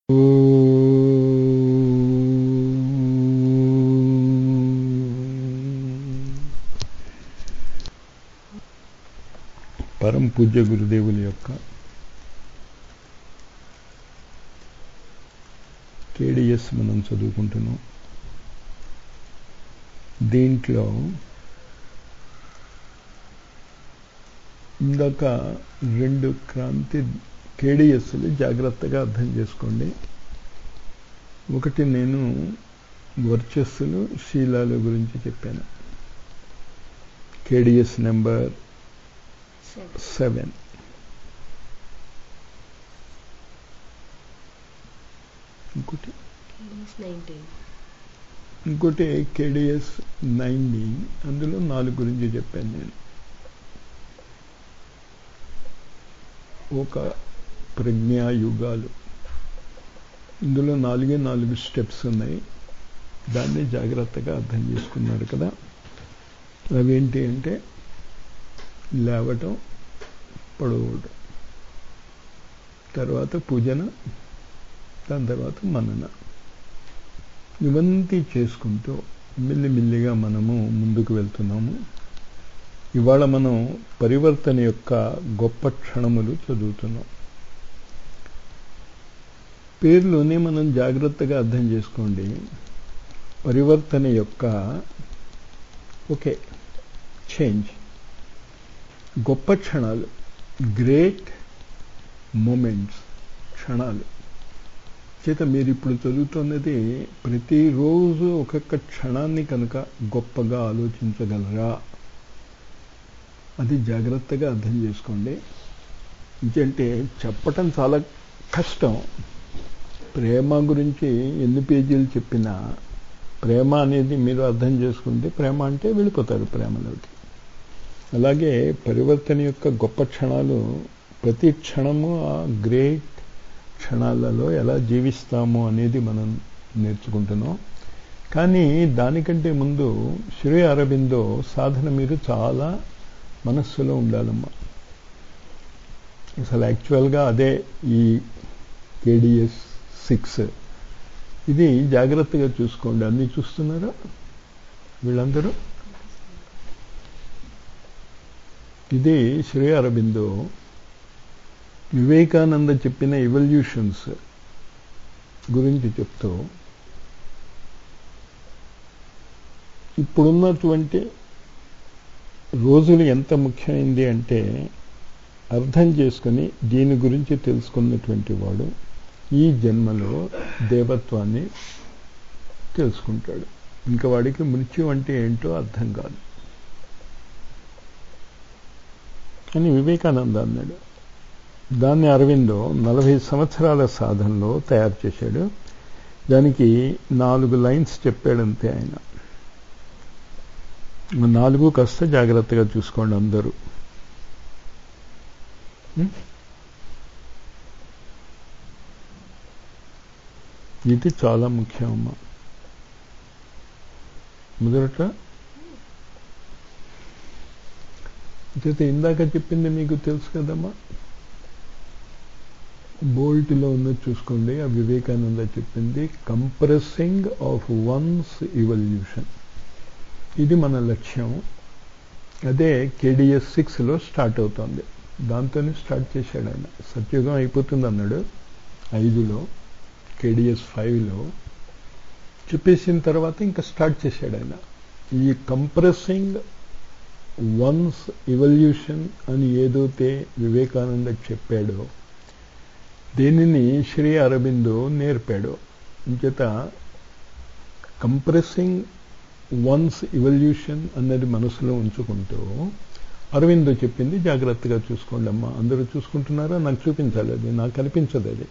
పరం పూజ్య గురుదేవుల యొక్క కేడిఎస్ మనం చదువుకుంటున్నాం దీంట్లో ఇందాక రెండు క్రాంతి కేడిఎస్లు జాగ్రత్తగా అర్థం చేసుకోండి ఒకటి నేను వర్చస్సులు శీలాల గురించి చెప్పాను కేడిఎస్ నెంబర్ సెవెన్ ఇంకోటి ఇంకోటి కేడిఎస్ నైన్టీన్ అందులో నాలుగు గురించి చెప్పాను నేను ఒక ప్రజ్ఞాయుగాలు ఇందులో నాలుగే నాలుగు స్టెప్స్ ఉన్నాయి దాన్ని జాగ్రత్తగా అర్థం చేసుకున్నారు కదా అవేంటి అంటే లేవటం పడవడం తర్వాత పూజన దాని తర్వాత మనన ఇవంతా చేసుకుంటూ మెల్లిమెల్లిగా మనము ముందుకు వెళ్తున్నాము ఇవాళ మనం పరివర్తన యొక్క గొప్ప క్షణములు చదువుతున్నాం పేర్లోనే మనం జాగ్రత్తగా అర్థం చేసుకోండి పరివర్తన యొక్క ఓకే చేంజ్ గొప్ప క్షణాలు గ్రేట్ మూమెంట్స్ క్షణాలు చేత మీరు ఇప్పుడు చదువుతున్నది ప్రతిరోజు ఒక్కొక్క క్షణాన్ని కనుక గొప్పగా ఆలోచించగలరా అది జాగ్రత్తగా అర్థం చేసుకోండి ఇంకంటే చెప్పటం చాలా కష్టం ప్రేమ గురించి ఎన్ని పేజీలు చెప్పినా ప్రేమ అనేది మీరు అర్థం చేసుకుంటే ప్రేమ అంటే వెళ్ళిపోతారు ప్రేమలోకి అలాగే పరివర్తన యొక్క గొప్ప క్షణాలు ప్రతి క్షణము ఆ గ్రేట్ క్షణాలలో ఎలా జీవిస్తాము అనేది మనం నేర్చుకుంటున్నాం కానీ దానికంటే ముందు శ్రీ అరబిందో సాధన మీరు చాలా మనస్సులో ఉండాలమ్మా అసలు యాక్చువల్గా అదే ఈ కేడిఎస్ సిక్స్ ఇది జాగ్రత్తగా చూసుకోండి అన్నీ చూస్తున్నారా వీళ్ళందరూ ఇది శ్రీ అరబిందో వివేకానంద చెప్పిన ఎవల్యూషన్స్ గురించి చెప్తూ ఇప్పుడున్నటువంటి రోజులు ఎంత ముఖ్యమైంది అంటే అర్థం చేసుకుని దీని గురించి తెలుసుకున్నటువంటి వాడు ఈ జన్మలో దేవత్వాన్ని తెలుసుకుంటాడు ఇంకా వాడికి మృత్యు అంటే ఏంటో అర్థం కాదు అని వివేకానంద అన్నాడు దాన్ని అరవిందో నలభై సంవత్సరాల సాధనలో తయారు చేశాడు దానికి నాలుగు లైన్స్ చెప్పాడంతే ఆయన నాలుగు కాస్త జాగ్రత్తగా చూసుకోండి అందరూ ఇది చాలా ముఖ్యం అమ్మా మొదట అయితే ఇందాక చెప్పింది మీకు తెలుసు కదమ్మా బోల్ట్లో ఉన్నది చూసుకోండి ఆ వివేకానంద చెప్పింది కంప్రెసింగ్ ఆఫ్ వన్స్ ఇవల్యూషన్ ఇది మన లక్ష్యం అదే కేడిఎస్ సిక్స్లో స్టార్ట్ అవుతుంది దాంతోనే స్టార్ట్ చేశాడు ఆయన సత్యుగం అయిపోతుంది అన్నాడు ఐదులో కేడిఎస్ ఫైవ్లో చెప్పేసిన తర్వాత ఇంకా స్టార్ట్ చేశాడు ఆయన ఈ కంప్రెసింగ్ వన్స్ ఇవల్యూషన్ అని ఏదైతే వివేకానంద చెప్పాడో దీనిని శ్రీ అరబిందో నేర్పాడు ఇంచేత కంప్రెసింగ్ వన్స్ ఇవల్యూషన్ అన్నది మనసులో ఉంచుకుంటూ అరవిందో చెప్పింది జాగ్రత్తగా చూసుకోండి అమ్మా అందరూ చూసుకుంటున్నారా నాకు చూపించాలి అది నాకు కనిపించదు అది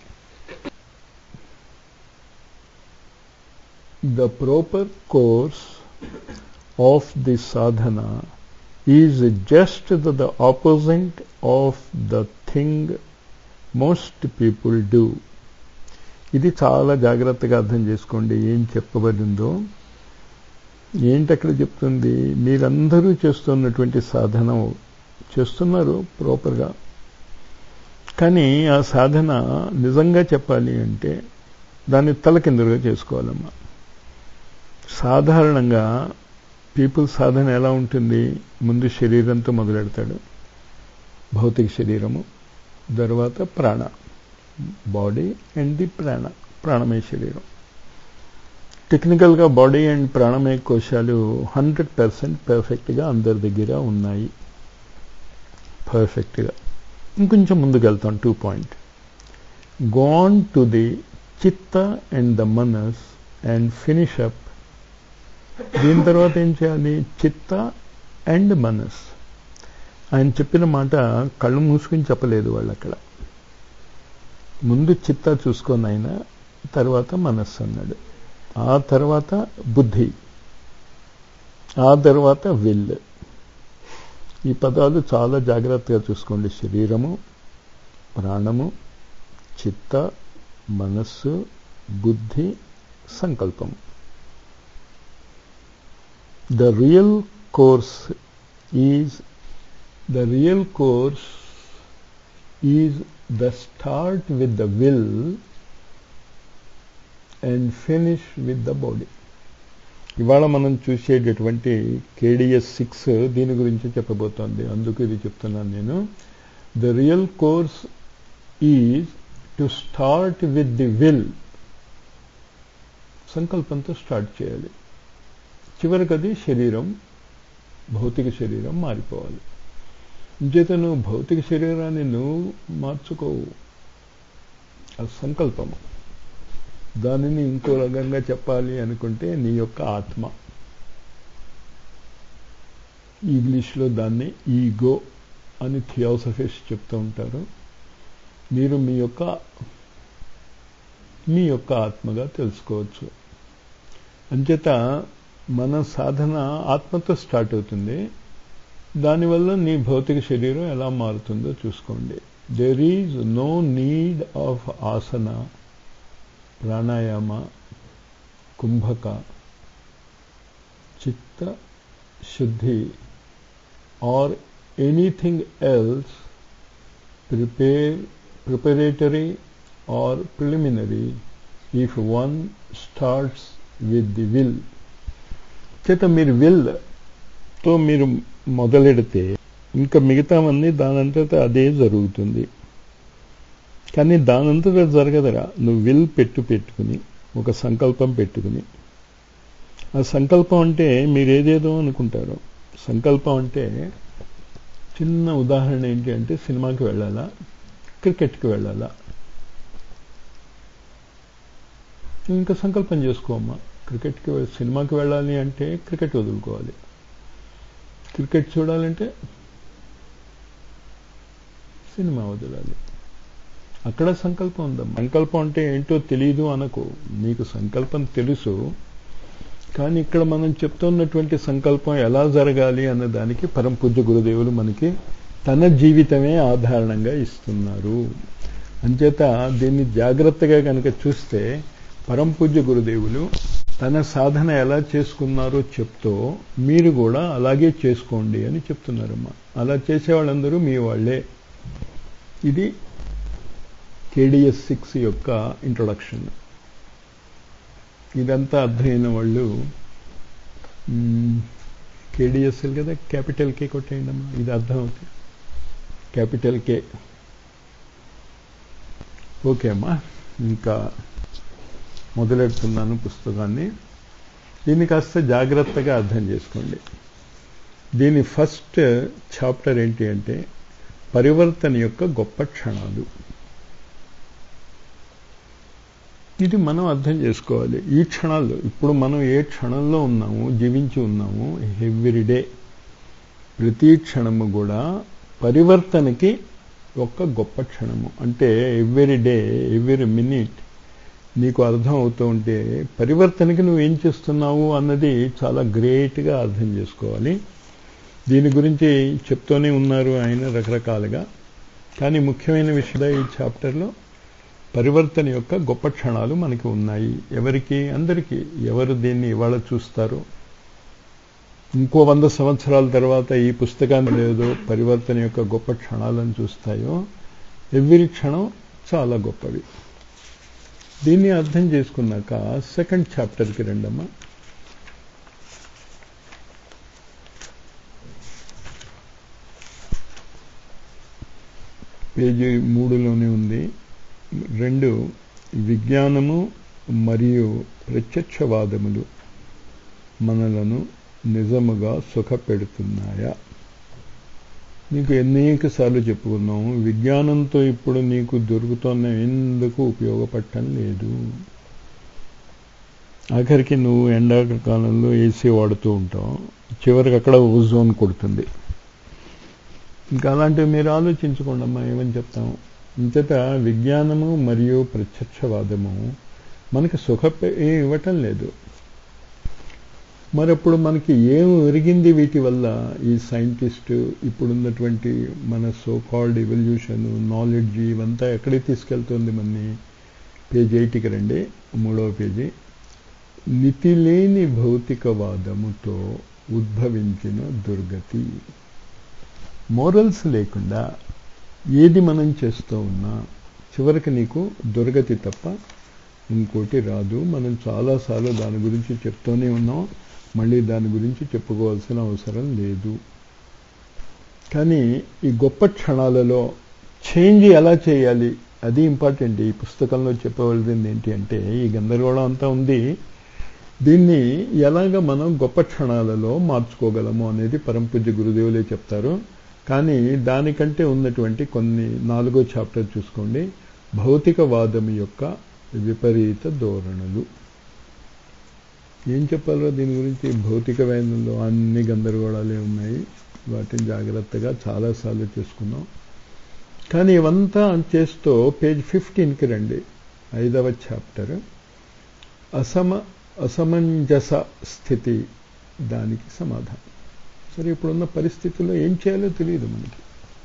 the proper course of the sadhana is just the opposite of the thing most people do ఇది చాలా జాగ్రత్తగా అర్థం చేసుకోండి ఏం చెప్పబడిందో ఏంటి అక్కడ చెప్తుంది మీరందరూ చేస్తున్నటువంటి సాధన చేస్తున్నారు ప్రాపర్గా కానీ ఆ సాధన నిజంగా చెప్పాలి అంటే దాన్ని తలకిందులుగా చేసుకోవాలమ్మా సాధారణంగా పీపుల్ సాధన ఎలా ఉంటుంది ముందు శరీరంతో మొదలెడతాడు భౌతిక శరీరము తర్వాత ప్రాణ బాడీ అండ్ ది ప్రాణ ప్రాణమయ శరీరం టెక్నికల్గా బాడీ అండ్ ప్రాణమయ కోశాలు హండ్రెడ్ పర్సెంట్ పర్ఫెక్ట్గా అందరి దగ్గర ఉన్నాయి పర్ఫెక్ట్గా ఇంకొంచెం ముందుకు వెళ్తాం two point gone to the chitta and the manas and finish up దీని తర్వాత ఏం చేయాలి చిత్త అండ్ మనస్ ఆయన చెప్పిన మాట కళ్ళు మూసుకుని చెప్పలేదు వాళ్ళు అక్కడ ముందు చిత్త చూసుకొని ఆయన తర్వాత మనస్సు అన్నాడు ఆ తర్వాత బుద్ధి ఆ తర్వాత విల్ ఈ పదాలు చాలా జాగ్రత్తగా చూసుకోండి శరీరము ప్రాణము చిత్త మనస్సు బుద్ధి సంకల్పము the real course is the real course is the start with the will and finish with the body ఇవాళ మనం చూసేటటువంటి కేడిఎస్ సిక్స్ దీని గురించి చెప్పబోతోంది అందుకు ఇది చెప్తున్నాను నేను the real course is to start with the will సంకల్పంతో స్టార్ట్ చేయాలి చివరికి అది శరీరం భౌతిక శరీరం మారిపోవాలి ఇంచేత నువ్వు భౌతిక శరీరాన్ని నువ్వు మార్చుకోవు అది సంకల్పము దానిని ఇంకో రకంగా చెప్పాలి అనుకుంటే నీ యొక్క ఆత్మ ఇంగ్లీష్లో దాన్ని ఈగో అని థియోసఫిస్ట్ చెప్తూ ఉంటారు మీరు మీ యొక్క మీ యొక్క ఆత్మగా తెలుసుకోవచ్చు అంచేత మన సాధన ఆత్మతో స్టార్ట్ అవుతుంది దానివల్ల నీ భౌతిక శరీరం ఎలా మారుతుందో చూసుకోండి there is no need of asana pranayama kumbhaka chitta shuddhi or anything else prepare preparatory or preliminary if one starts with the will చేత మీరు విల్ తో మీరు మొదలెడితే ఇంకా మిగతావన్నీ దానంతటా అదే జరుగుతుంది కానీ దానంతటా జరగదురా నువ్వు విల్ పెట్టు పెట్టుకుని ఒక సంకల్పం పెట్టుకుని ఆ సంకల్పం అంటే మీరేదేదో అనుకుంటారు సంకల్పం అంటే చిన్న ఉదాహరణ ఏంటి అంటే సినిమాకి వెళ్ళాలా క్రికెట్కి వెళ్ళాలా ఇంకా సంకల్పం చేసుకోమ్మా క్రికెట్కి సినిమాకి వెళ్ళాలి అంటే క్రికెట్ వదులుకోవాలి క్రికెట్ చూడాలంటే సినిమా వదలాలి అక్కడ సంకల్పం ఉందమ్మా సంకల్పం అంటే ఏంటో తెలియదు అనకు నీకు సంకల్పం తెలుసు కానీ ఇక్కడ మనం చెప్తున్నటువంటి సంకల్పం ఎలా జరగాలి అన్న దానికి పరమ పూజ్య గురుదేవులు మనకి తన జీవితమే ఆధారణంగా ఇస్తున్నారు అంచేత దీన్ని జాగ్రత్తగా కనుక చూస్తే పరమ పూజ్య గురుదేవులు తన సాధన ఎలా చేసుకున్నారో చెప్తూ మీరు కూడా అలాగే చేసుకోండి అని చెప్తున్నారమ్మా అలా చేసేవాళ్ళందరూ మీ వాళ్ళే ఇది కేడిఎస్ సిక్స్ యొక్క ఇంట్రొడక్షన్ ఇదంతా అర్థమైన వాళ్ళు కేడిఎస్ఎల్ కదా క్యాపిటల్ కే కొట్టేయండి అమ్మా ఇది అర్థం అవుతుంది క్యాపిటల్ కే ఓకే అమ్మా ఇంకా మొదలెడుతున్నాను పుస్తకాన్ని దీన్ని కాస్త జాగ్రత్తగా అర్థం చేసుకోండి దీని ఫస్ట్ చాప్టర్ ఏంటి అంటే పరివర్తన యొక్క గొప్ప క్షణాలు ఇది మనం అర్థం చేసుకోవాలి ఈ క్షణాల్లో ఇప్పుడు మనం ఏ క్షణంలో ఉన్నాము జీవించి ఉన్నాము ఎవ్రీడే ప్రతి క్షణము కూడా పరివర్తనకి ఒక గొప్ప క్షణము అంటే ఎవ్రీ డే ఎవ్రీ మినిట్ నీకు అర్థం అవుతూ ఉంటే పరివర్తనకి నువ్వు ఏం చేస్తున్నావు అన్నది చాలా గ్రేట్గా అర్థం చేసుకోవాలి దీని గురించి చెప్తూనే ఉన్నారు ఆయన రకరకాలుగా కానీ ముఖ్యమైన విషయం ఈ చాప్టర్లో పరివర్తన యొక్క గొప్ప క్షణాలు మనకి ఉన్నాయి ఎవరికి అందరికీ ఎవరు దీన్ని ఇవాళ చూస్తారో ఇంకో వంద సంవత్సరాల తర్వాత ఈ పుస్తకాన్ని లేదో పరివర్తన యొక్క గొప్ప క్షణాలను చూస్తాయో ఎవ్రీ క్షణం చాలా గొప్పవి దీన్ని అర్థం చేసుకున్నాక సెకండ్ చాప్టర్కి రండమ్మా పేజీ మూడులోనే ఉంది రెండు విజ్ఞానము మరియు ప్రత్యక్షవాదములు మనలను నిజముగా సుఖపెడుతున్నాయా నీకు అనేక సార్లు చెప్పుకున్నాము విజ్ఞానంతో ఇప్పుడు నీకు దొరుకుతున్న ఎందుకు ఉపయోగపడటం లేదు ఆఖరికి నువ్వు ఎండాకాలంలో ఏసీ వాడుతూ ఉంటావు చివరికి అక్కడ ఓజోన్ కొడుతుంది ఇంకా అలాంటివి మీరు ఆలోచించుకోండి అమ్మా ఏమని చెప్తాము ఇంతట విజ్ఞానము మరియు ప్రత్యక్షవాదము మనకి సుఖ ఇవ్వటం లేదు మరప్పుడు మనకి ఏం ఒరిగింది వీటి వల్ల ఈ సైంటిస్ట్ ఇప్పుడున్నటువంటి మన సో కాల్డ్ ఎవల్యూషన్ నాలెడ్జ్ ఇవంతా ఎక్కడికి తీసుకెళ్తుంది మనని పేజ్ ఎయిట్కి రండి మూడవ పేజీ నితిలేని భౌతికవాదముతో ఉద్భవించిన దుర్గతి మోరల్స్ లేకుండా ఏది మనం చేస్తూ ఉన్నా చివరికి నీకు దుర్గతి తప్ప ఇంకోటి రాదు మనం చాలాసార్లు దాని గురించి చెప్తూనే ఉన్నాం మళ్ళీ దాని గురించి చెప్పుకోవాల్సిన అవసరం లేదు కానీ ఈ గొప్ప క్షణాలలో చేంజ్ ఎలా చేయాలి అది ఇంపార్టెంట్ ఈ పుస్తకంలో చెప్పవలసింది ఏంటి అంటే ఈ గందరగోళం అంతా ఉంది దీన్ని ఎలాగ మనం గొప్ప క్షణాలలో మార్చుకోగలము అనేది పరంపూజ్య గురుదేవులే చెప్తారు కానీ దానికంటే ఉన్నటువంటి కొన్ని నాలుగో చాప్టర్ చూసుకోండి భౌతికవాదం యొక్క విపరీత ధోరణులు ఏం చెప్పాలో దీని గురించి భౌతిక వేదంలో అన్ని గందరగోళాలే ఉన్నాయి వాటిని జాగ్రత్తగా చాలాసార్లు చేసుకున్నాం కానీ ఇవంతా చేస్తూ పేజ్ ఫిఫ్టీన్కి రండి ఐదవ చాప్టర్ అసమ అసమంజస స్థితి దానికి సమాధానం సరే ఇప్పుడున్న పరిస్థితుల్లో ఏం చేయాలో తెలియదు మనకి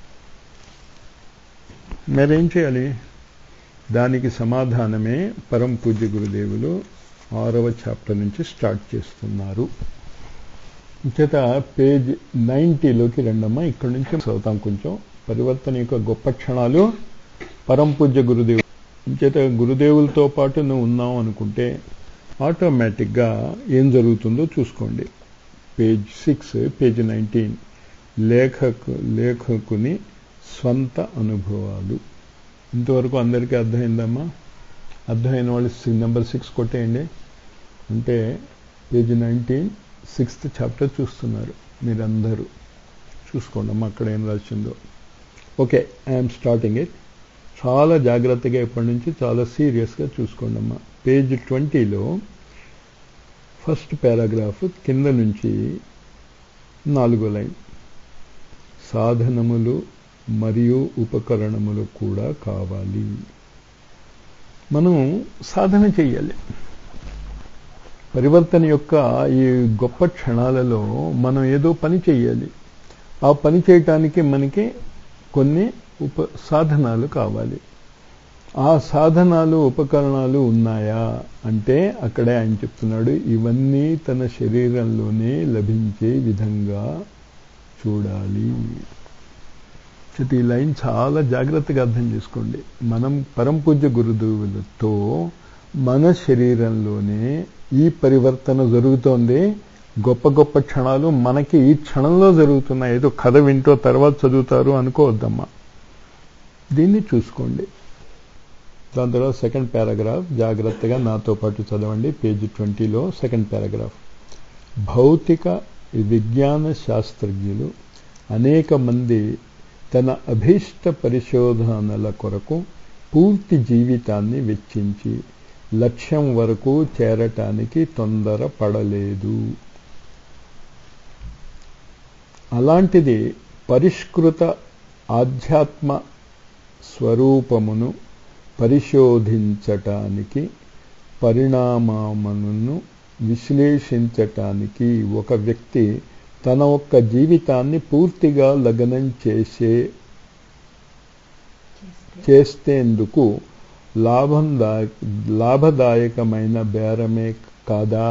మరేం చేయాలి దానికి సమాధానమే పరం పూజ్య గురుదేవులు ఆరవ చాప్టర్ నుంచి స్టార్ట్ చేస్తున్నారు చేత పేజ్ నైంటీలోకి రెండమ్మా ఇక్కడి నుంచి చదువుతాం కొంచెం పరివర్తన యొక్క గొప్ప క్షణాలు పరం పూజ్య గురుదేవులు చేత గురుదేవులతో పాటు నువ్వు ఉన్నావు అనుకుంటే ఆటోమేటిక్గా ఏం జరుగుతుందో చూసుకోండి పేజ్ సిక్స్ పేజ్ నైన్టీన్ లేఖకు లేఖకుని స్వంత అనుభవాలు ఇంతవరకు అందరికీ అర్థమైందమ్మా అర్థమైన వాళ్ళు నెంబర్ సిక్స్ కొట్టేయండి అంటే పేజ్ నైన్టీన్ సిక్స్త్ చాప్టర్ చూస్తున్నారు మీరందరూ చూసుకోండి అమ్మా అక్కడ ఏం రాసిందో ఓకే ఐఎమ్ స్టార్టింగ్ ఇట్ చాలా జాగ్రత్తగా ఇప్పటి నుంచి చాలా సీరియస్గా చూసుకోండి అమ్మా పేజ్ ట్వంటీలో ఫస్ట్ పారాగ్రాఫ్ కింద నుంచి నాలుగో లైన్ సాధనములు మరియు ఉపకరణములు కూడా కావాలి మనం సాధన చెయ్యాలి పరివర్తన యొక్క ఈ గొప్ప క్షణాలలో మనం ఏదో పని చెయ్యాలి ఆ పని చేయటానికి మనకి కొన్ని ఉప సాధనాలు కావాలి ఆ సాధనాలు ఉపకరణాలు ఉన్నాయా అంటే అక్కడే ఆయన చెప్తున్నాడు ఇవన్నీ తన శరీరంలోనే లభించే విధంగా చూడాలి ఈ లైన్ చాలా జాగ్రత్తగా అర్థం చేసుకోండి మనం పరంపూజ్య గురుదేవులతో మన శరీరంలోనే ఈ పరివర్తన జరుగుతోంది గొప్ప గొప్ప క్షణాలు మనకి ఈ క్షణంలో జరుగుతున్నాయి ఏదో కథ వింటో తర్వాత చదువుతారు అనుకోవద్దమ్మా దీన్ని చూసుకోండి దాని తర్వాత సెకండ్ పారాగ్రాఫ్ జాగ్రత్తగా నాతో పాటు చదవండి పేజీ ట్వంటీలో సెకండ్ పారాగ్రాఫ్ భౌతిక విజ్ఞాన శాస్త్రజ్ఞులు అనేక మంది తన అభీష్ట పరిశోధనల కొరకు పూర్తి జీవితాన్ని వెచ్చించి లక్ష్యం వరకు చేరటానికి తొందర పడలేదు అలాంటిది పరిష్కృత ఆధ్యాత్మ స్వరూపమును పరిశోధించటానికి పరిణామమును విశ్లేషించటానికి ఒక వ్యక్తి తన ఒక్క జీవితాన్ని పూర్తిగా లగ్నం చేసే చేస్తేందుకు లాభందా లాభదాయకమైన బేరమే కాదా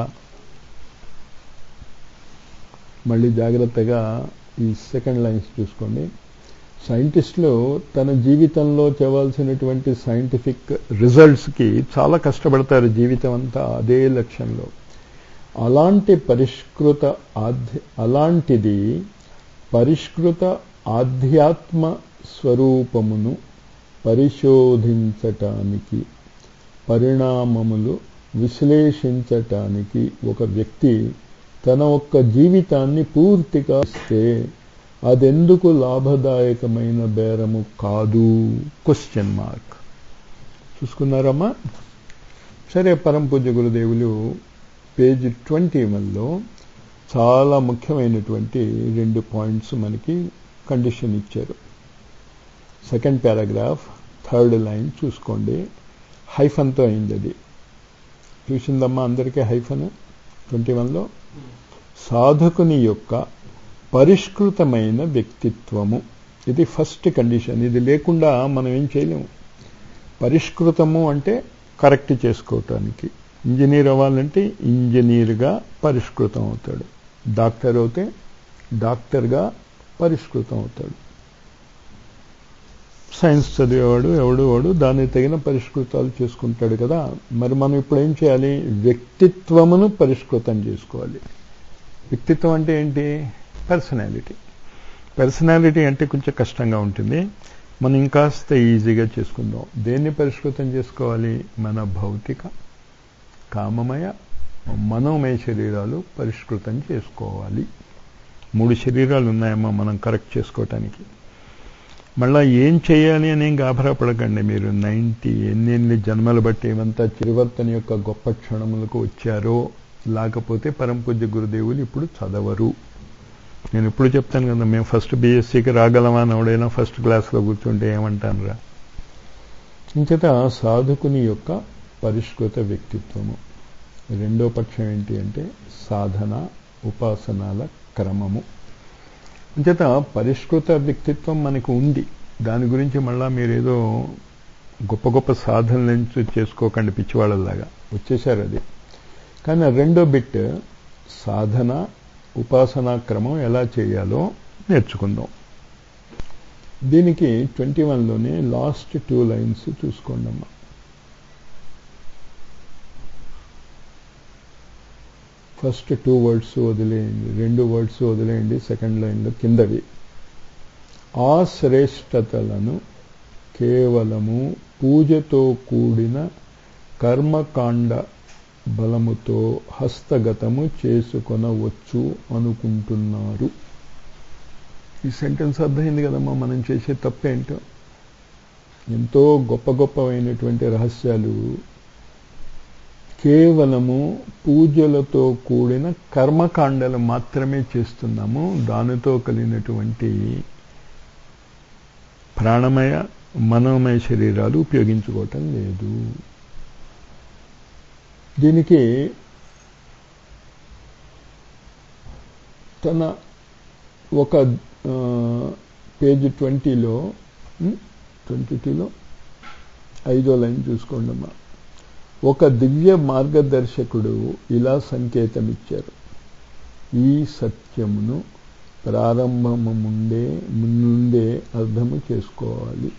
మళ్ళీ జాగ్రత్తగా ఈ సెకండ్ లైన్స్ చూసుకోండి సైంటిస్టులు తన జీవితంలో తేవాల్సినటువంటి సైంటిఫిక్ రిజల్ట్స్కి చాలా కష్టపడతారు జీవితం అంతా అదే లక్ష్యంలో అలాంటి పరిష్కృత ఆధ్య అలాంటిది పరిష్కృత ఆధ్యాత్మ స్వరూపమును పరిశోధించటానికి పరిణామములు విశ్లేషించటానికి ఒక వ్యక్తి తన ఒక్క జీవితాన్ని పూర్తిగా ఇస్తే అదెందుకు లాభదాయకమైన బేరము కాదు క్వశ్చన్ మార్క్ చూసుకున్నారమ్మా సరే పరం పూజ్య గురుదేవులు పేజ్ ట్వంటీ వన్లో చాలా ముఖ్యమైనటువంటి రెండు పాయింట్స్ మనకి కండిషన్ ఇచ్చారు సెకండ్ పారాగ్రాఫ్ థర్డ్ లైన్ చూసుకోండి హైఫన్తో అయింది అది చూసిందమ్మా అందరికీ హైఫన్ ట్వంటీ వన్లో సాధకుని యొక్క పరిష్కృతమైన వ్యక్తిత్వము ఇది ఫస్ట్ కండిషన్ ఇది లేకుండా మనం ఏం చేయలేము పరిష్కృతము అంటే కరెక్ట్ చేసుకోవటానికి ఇంజనీర్ అవ్వాలంటే ఇంజనీర్గా పరిష్కృతం అవుతాడు డాక్టర్ అవుతే డాక్టర్గా పరిష్కృతం అవుతాడు సైన్స్ చదివేవాడు ఎవడు వాడు దానికి తగిన పరిష్కృతాలు చేసుకుంటాడు కదా మరి మనం ఇప్పుడు ఏం చేయాలి వ్యక్తిత్వమును పరిష్కృతం చేసుకోవాలి వ్యక్తిత్వం అంటే ఏంటి పర్సనాలిటీ పర్సనాలిటీ అంటే కొంచెం కష్టంగా ఉంటుంది మనం ఇంకాస్త ఈజీగా చేసుకుందాం దేన్ని పరిష్కృతం చేసుకోవాలి మన భౌతిక కామమయ మనోమయ శరీరాలు పరిష్కృతం చేసుకోవాలి మూడు శరీరాలు ఉన్నాయమ్మా మనం కరెక్ట్ చేసుకోవటానికి మళ్ళా ఏం చేయాలి అని గాభరా పడకండి మీరు నైంటీ ఎన్నెన్ని జన్మలు బట్టి ఏమంతా చిరివర్తన యొక్క గొప్ప క్షణములకు వచ్చారో లేకపోతే పరంపూజ్య గురుదేవులు ఇప్పుడు చదవరు నేను ఇప్పుడు చెప్తాను కదా మేము ఫస్ట్ బీఎస్సీకి రాగలమా అని ఎవడైనా ఫస్ట్ క్లాస్లో కూర్చుంటే ఏమంటాను రా ఇంచేత సాధకుని యొక్క పరిష్కృత వ్యక్తిత్వము రెండో పక్షం ఏంటి అంటే సాధన ఉపాసనాల క్రమము అంచేత పరిష్కృత వ్యక్తిత్వం మనకు ఉంది దాని గురించి మళ్ళా మీరేదో గొప్ప గొప్ప సాధనల నుంచి చేసుకోకండి పిచ్చివాళ్ళలాగా వచ్చేసారు అది కానీ రెండో బిట్ సాధన ఉపాసనా క్రమం ఎలా చేయాలో నేర్చుకుందాం దీనికి ట్వంటీ వన్లోనే లాస్ట్ టూ లైన్స్ చూసుకోండి అమ్మా ఫస్ట్ టూ వర్డ్స్ వదిలేయండి రెండు వర్డ్స్ వదిలేయండి సెకండ్ లైన్లో కిందవి ఆ శ్రేష్టతలను కేవలము పూజతో కూడిన కర్మకాండ బలముతో హస్తగతము చేసుకొనవచ్చు అనుకుంటున్నారు ఈ సెంటెన్స్ అర్థమైంది కదమ్మా మనం చేసే తప్పేంటో ఎంతో గొప్ప గొప్పవైనటువంటి రహస్యాలు కేవలము పూజలతో కూడిన కర్మకాండలు మాత్రమే చేస్తున్నాము దానితో కలిగినటువంటి ప్రాణమయ మనోమయ శరీరాలు ఉపయోగించుకోవటం లేదు దీనికి తన ఒక పేజ్ ట్వంటీలో ట్వంటీ టూలో ఐదో లైన్ చూసుకోండి అమ్మా ఒక దివ్య మార్గదర్శకుడు ఇలా సంకేతమిచ్చారు ఈ సత్యమును ప్రారంభము ముందే ముందే అర్థము చేసుకోవాలి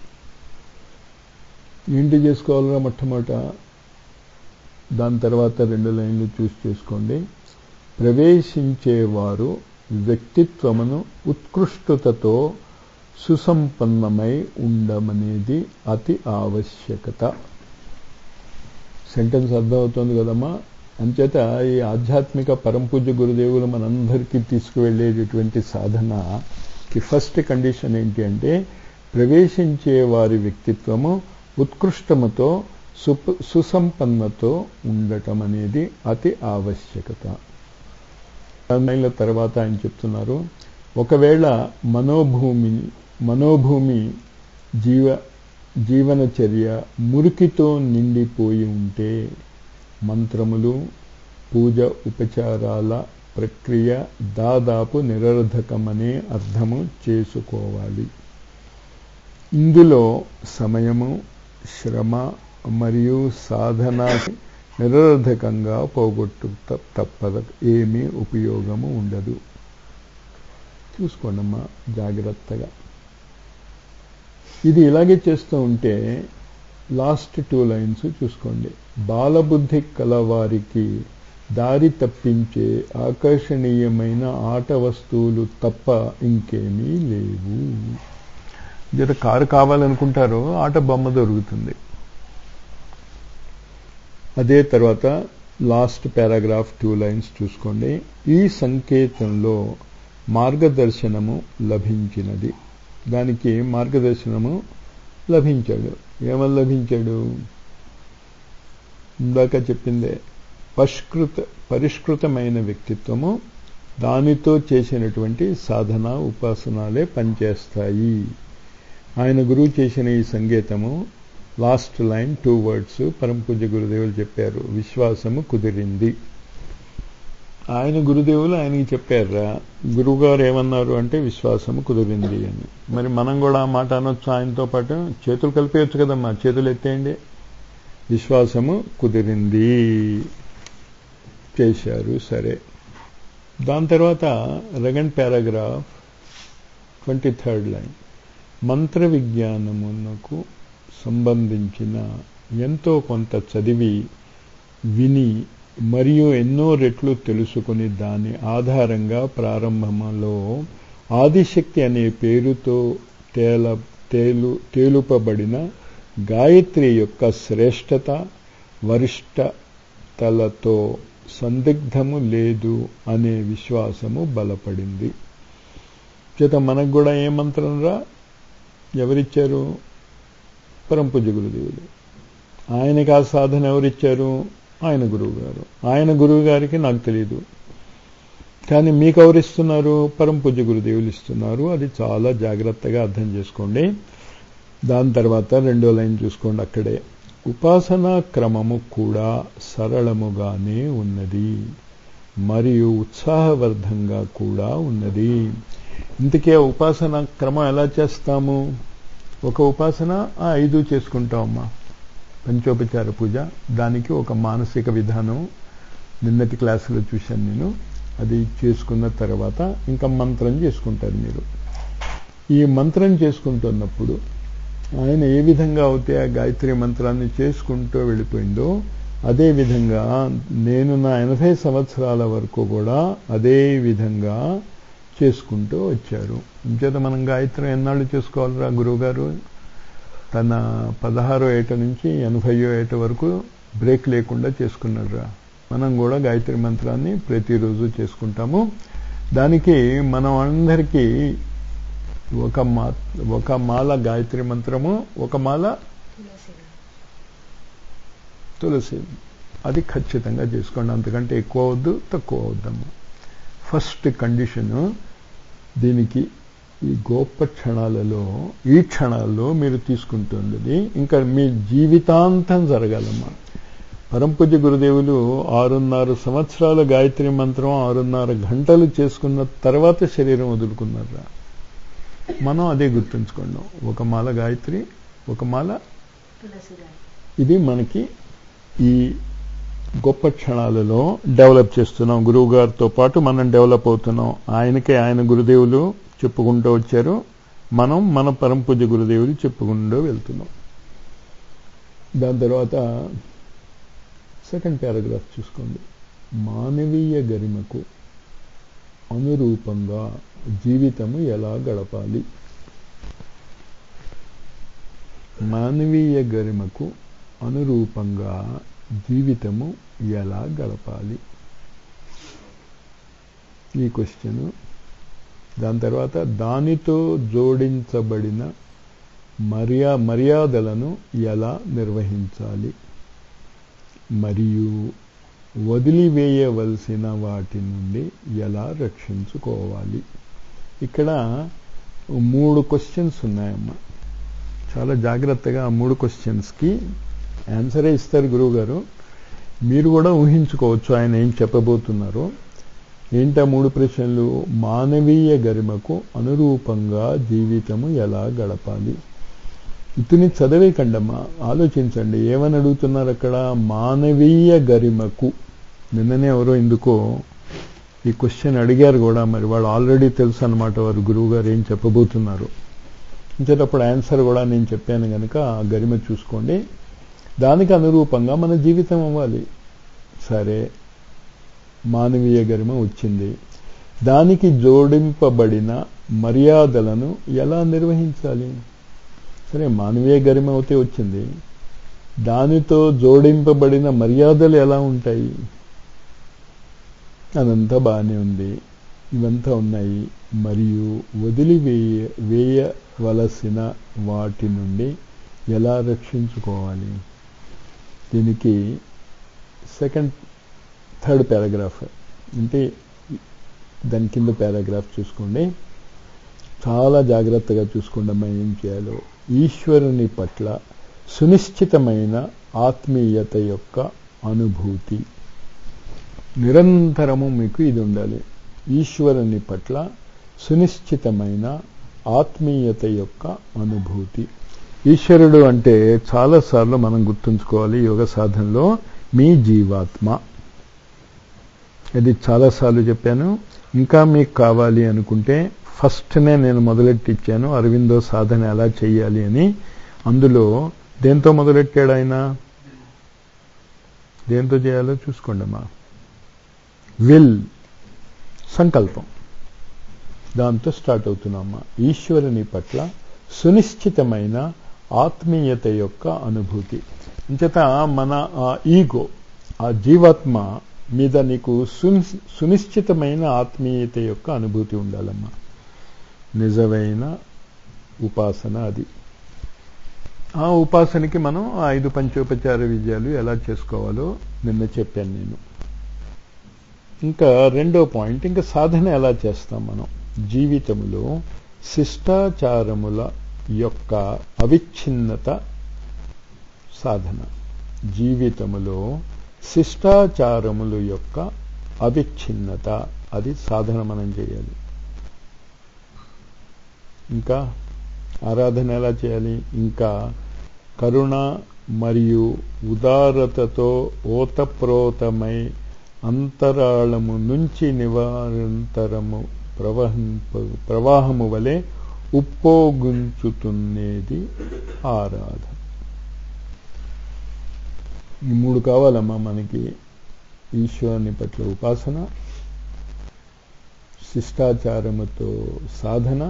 ఏంటి చేసుకోవాలరా మొట్టమొదట దాని తర్వాత రెండు లైన్లు చూసి చేసుకోండి ప్రవేశించేవారు వ్యక్తిత్వమును ఉత్కృష్టతతో సుసంపన్నమై ఉండమనేది అతి ఆవశ్యకత సెంటెన్స్ అర్థమవుతుంది కదమ్మా అంచేత ఈ ఆధ్యాత్మిక పరంపూజ్య గురుదేవులు మనందరికీ తీసుకువెళ్ళేటటువంటి సాధనకి ఫస్ట్ కండిషన్ ఏంటి అంటే ప్రవేశించే వారి వ్యక్తిత్వము ఉత్కృష్టముతో సుప సుసంపన్నతో ఉండటం అనేది అతి ఆవశ్యకత నెలల తర్వాత ఆయన చెప్తున్నారు ఒకవేళ మనోభూమిని మనోభూమి జీవ జీవనచర్య మురికితో నిండిపోయి ఉంటే మంత్రములు పూజ ఉపచారాల ప్రక్రియ దాదాపు నిరర్ధకమనే అర్థము చేసుకోవాలి ఇందులో సమయము శ్రమ మరియు సాధన నిరర్ధకంగా పోగొట్టు తప్పదు ఏమీ ఉపయోగము ఉండదు చూసుకోండమ్మా జాగ్రత్తగా ఇది ఇలాగే చేస్తూ ఉంటే లాస్ట్ టూ లైన్స్ చూసుకోండి బాలబుద్ధి కలవారికి దారి తప్పించే ఆకర్షణీయమైన ఆట వస్తువులు తప్ప ఇంకేమీ లేవు జర కారు కావాలనుకుంటారో ఆట బొమ్మ దొరుకుతుంది అదే తర్వాత లాస్ట్ పారాగ్రాఫ్ టూ లైన్స్ చూసుకోండి ఈ సంకేతంలో మార్గదర్శనము లభించినది దానికి మార్గదర్శనము లభించాడు ఏమని లభించాడు ఇందాక చెప్పిందే పరిష్కృత పరిష్కృతమైన వ్యక్తిత్వము దానితో చేసినటువంటి సాధన ఉపాసనాలే పనిచేస్తాయి ఆయన గురువు చేసిన ఈ సంగీతము లాస్ట్ లైన్ టూ వర్డ్స్ పరంపూజ గురుదేవులు చెప్పారు విశ్వాసము కుదిరింది ఆయన గురుదేవులు ఆయనకి చెప్పారా గురువుగారు ఏమన్నారు అంటే విశ్వాసము కుదిరింది అని మరి మనం కూడా ఆ మాట అనొచ్చు ఆయనతో పాటు చేతులు కలిపేయచ్చు కదమ్మా చేతులు ఎత్తేయండి విశ్వాసము కుదిరింది చేశారు సరే దాని తర్వాత రగన్ పారాగ్రాఫ్ ట్వంటీ థర్డ్ లైన్ మంత్ర విజ్ఞానమునకు సంబంధించిన ఎంతో కొంత చదివి విని మరియు ఎన్నో రెట్లు తెలుసుకుని దాని ఆధారంగా ప్రారంభంలో ఆదిశక్తి అనే పేరుతో తేల తేలు తేలుపబడిన గాయత్రి యొక్క శ్రేష్టత వరిష్టతలతో సందిగ్ధము లేదు అనే విశ్వాసము బలపడింది చేత మనకు కూడా ఏ మంత్రం రా ఎవరిచ్చారు పరంపూజ గురుదేవులు ఆయనకి ఆ సాధన ఎవరిచ్చారు ఆయన గురువు గారు ఆయన గురువు గారికి నాకు తెలియదు కానీ మీకు ఎవరిస్తున్నారు పరంపూజ గురుదేవులు ఇస్తున్నారు అది చాలా జాగ్రత్తగా అర్థం చేసుకోండి దాని తర్వాత రెండో లైన్ చూసుకోండి అక్కడే ఉపాసనా క్రమము కూడా సరళముగానే ఉన్నది మరియు ఉత్సాహవర్ధంగా కూడా ఉన్నది ఇందుకే ఉపాసన క్రమం ఎలా చేస్తాము ఒక ఉపాసన ఆ ఐదు చేసుకుంటామమ్మా పంచోపచార పూజ దానికి ఒక మానసిక విధానం నిన్నటి క్లాసులో చూశాను నేను అది చేసుకున్న తర్వాత ఇంకా మంత్రం చేసుకుంటారు మీరు ఈ మంత్రం చేసుకుంటున్నప్పుడు ఆయన ఏ విధంగా అయితే ఆ గాయత్రి మంత్రాన్ని చేసుకుంటూ వెళ్ళిపోయిందో అదే విధంగా నేను నా ఎనభై సంవత్సరాల వరకు కూడా అదే విధంగా చేసుకుంటూ వచ్చారు ఇంచేత మనం గాయత్రి ఎన్నాళ్ళు చేసుకోవాలిరా గురువుగారు తన పదహారో ఏట నుంచి ఎనభైయో ఏట వరకు బ్రేక్ లేకుండా చేసుకున్నాడురా మనం కూడా గాయత్రి మంత్రాన్ని ప్రతిరోజు చేసుకుంటాము దానికి మనం అందరికీ ఒక మా ఒక మాల గాయత్రి మంత్రము ఒక మాల తులసి అది ఖచ్చితంగా చేసుకోండి అంతకంటే ఎక్కువ వద్దు తక్కువ వద్దమ్మా ఫస్ట్ కండిషను దీనికి ఈ గొప్ప క్షణాలలో ఈ క్షణాల్లో మీరు తీసుకుంటున్నది ఇంకా మీ జీవితాంతం జరగాలమ్మా పరంపూజ గురుదేవులు ఆరున్నర సంవత్సరాల గాయత్రి మంత్రం ఆరున్నర గంటలు చేసుకున్న తర్వాత శరీరం వదులుకున్నారా మనం అదే గుర్తుంచుకున్నాం ఒక మాల గాయత్రి ఒక మాల ఇది మనకి ఈ గొప్ప క్షణాలలో డెవలప్ చేస్తున్నాం గురువు గారితో పాటు మనం డెవలప్ అవుతున్నాం ఆయనకే ఆయన గురుదేవులు చెప్పుకుంటూ వచ్చారు మనం మన పరంపూజ గురుదేవులు చెప్పుకుంటూ వెళ్తున్నాం దాని తర్వాత సెకండ్ పారాగ్రాఫ్ చూసుకోండి మానవీయ గరిమకు అనురూపంగా జీవితము ఎలా గడపాలి మానవీయ గరిమకు అనురూపంగా జీవితము ఎలా గడపాలి ఈ క్వశ్చన్ దాని తర్వాత దానితో జోడించబడిన మర్యా మర్యాదలను ఎలా నిర్వహించాలి మరియు వదిలివేయవలసిన వాటి నుండి ఎలా రక్షించుకోవాలి ఇక్కడ మూడు క్వశ్చన్స్ ఉన్నాయమ్మా చాలా జాగ్రత్తగా ఆ మూడు క్వశ్చన్స్కి ఆన్సరే ఇస్తారు గురువు గారు మీరు కూడా ఊహించుకోవచ్చు ఆయన ఏం చెప్పబోతున్నారో ఏంటా మూడు ప్రశ్నలు మానవీయ గరిమకు అనురూపంగా జీవితము ఎలా గడపాలి ఇతని చదివే కండమ్మా ఆలోచించండి ఏమని అడుగుతున్నారు అక్కడ మానవీయ గరిమకు నిన్ననే ఎవరో ఎందుకో ఈ క్వశ్చన్ అడిగారు కూడా మరి వాళ్ళు ఆల్రెడీ తెలుసు అనమాట వారు గురువు గారు ఏం చెప్పబోతున్నారు ఇంచేటప్పుడు ఆన్సర్ కూడా నేను చెప్పాను కనుక ఆ గరిమ చూసుకోండి దానికి అనురూపంగా మన జీవితం అవ్వాలి సరే మానవీయ గరిమ వచ్చింది దానికి జోడింపబడిన మర్యాదలను ఎలా నిర్వహించాలి సరే మానవీయ గరిమ అయితే వచ్చింది దానితో జోడింపబడిన మర్యాదలు ఎలా ఉంటాయి అదంతా బాగానే ఉంది ఇవంతా ఉన్నాయి మరియు వదిలివేయ వేయవలసిన వాటి నుండి ఎలా రక్షించుకోవాలి దీనికి సెకండ్ థర్డ్ పారాగ్రాఫ్ అంటే దాని కింద పారాగ్రాఫ్ చూసుకోండి చాలా జాగ్రత్తగా చూసుకోండి అమ్మా ఏం చేయాలో ఈశ్వరుని పట్ల సునిశ్చితమైన ఆత్మీయత యొక్క అనుభూతి నిరంతరము మీకు ఇది ఉండాలి ఈశ్వరుని పట్ల సునిశ్చితమైన ఆత్మీయత యొక్క అనుభూతి ఈశ్వరుడు అంటే చాలాసార్లు మనం గుర్తుంచుకోవాలి యోగ సాధనలో మీ జీవాత్మ ఇది చాలాసార్లు చెప్పాను ఇంకా మీకు కావాలి అనుకుంటే ఫస్ట్నే నేను మొదలెట్టిచ్చాను అరవిందో సాధన ఎలా చేయాలి అని అందులో దేంతో మొదలెట్టాడు ఆయన దేంతో చేయాలో చూసుకోండి అమ్మా విల్ సంకల్పం దాంతో స్టార్ట్ అవుతున్నామ్మా ఈశ్వరుని పట్ల సునిశ్చితమైన ఆత్మీయత యొక్క అనుభూతి అంచేత మన ఆ ఈగో ఆ జీవాత్మ మీద నీకు సునిశ్చితమైన ఆత్మీయత యొక్క అనుభూతి ఉండాలమ్మా నిజమైన ఉపాసన అది ఆ ఉపాసనకి మనం ఆ ఐదు పంచోపచార విద్యలు ఎలా చేసుకోవాలో నిన్న చెప్పాను నేను ఇంకా రెండో పాయింట్ ఇంకా సాధన ఎలా చేస్తాం మనం జీవితంలో శిష్టాచారముల యొక్క అవిచ్ఛిన్నత సాధన జీవితములో శిష్టాచారముల యొక్క అవిచ్ఛిన్నత అది సాధన మనం చేయాలి ఇంకా ఆరాధన ఎలా చేయాలి ఇంకా కరుణ మరియు ఉదారతతో ఓతప్రోతమై అంతరాళము నుంచి నివారంతరము ప్రవహింప ప్రవాహము వలె ఉప్పోగుంచుతున్నది ఆరాధన ఈ మూడు కావాలమ్మా మనకి ఈశ్వరుని పట్ల ఉపాసన శిష్టాచారముతో సాధన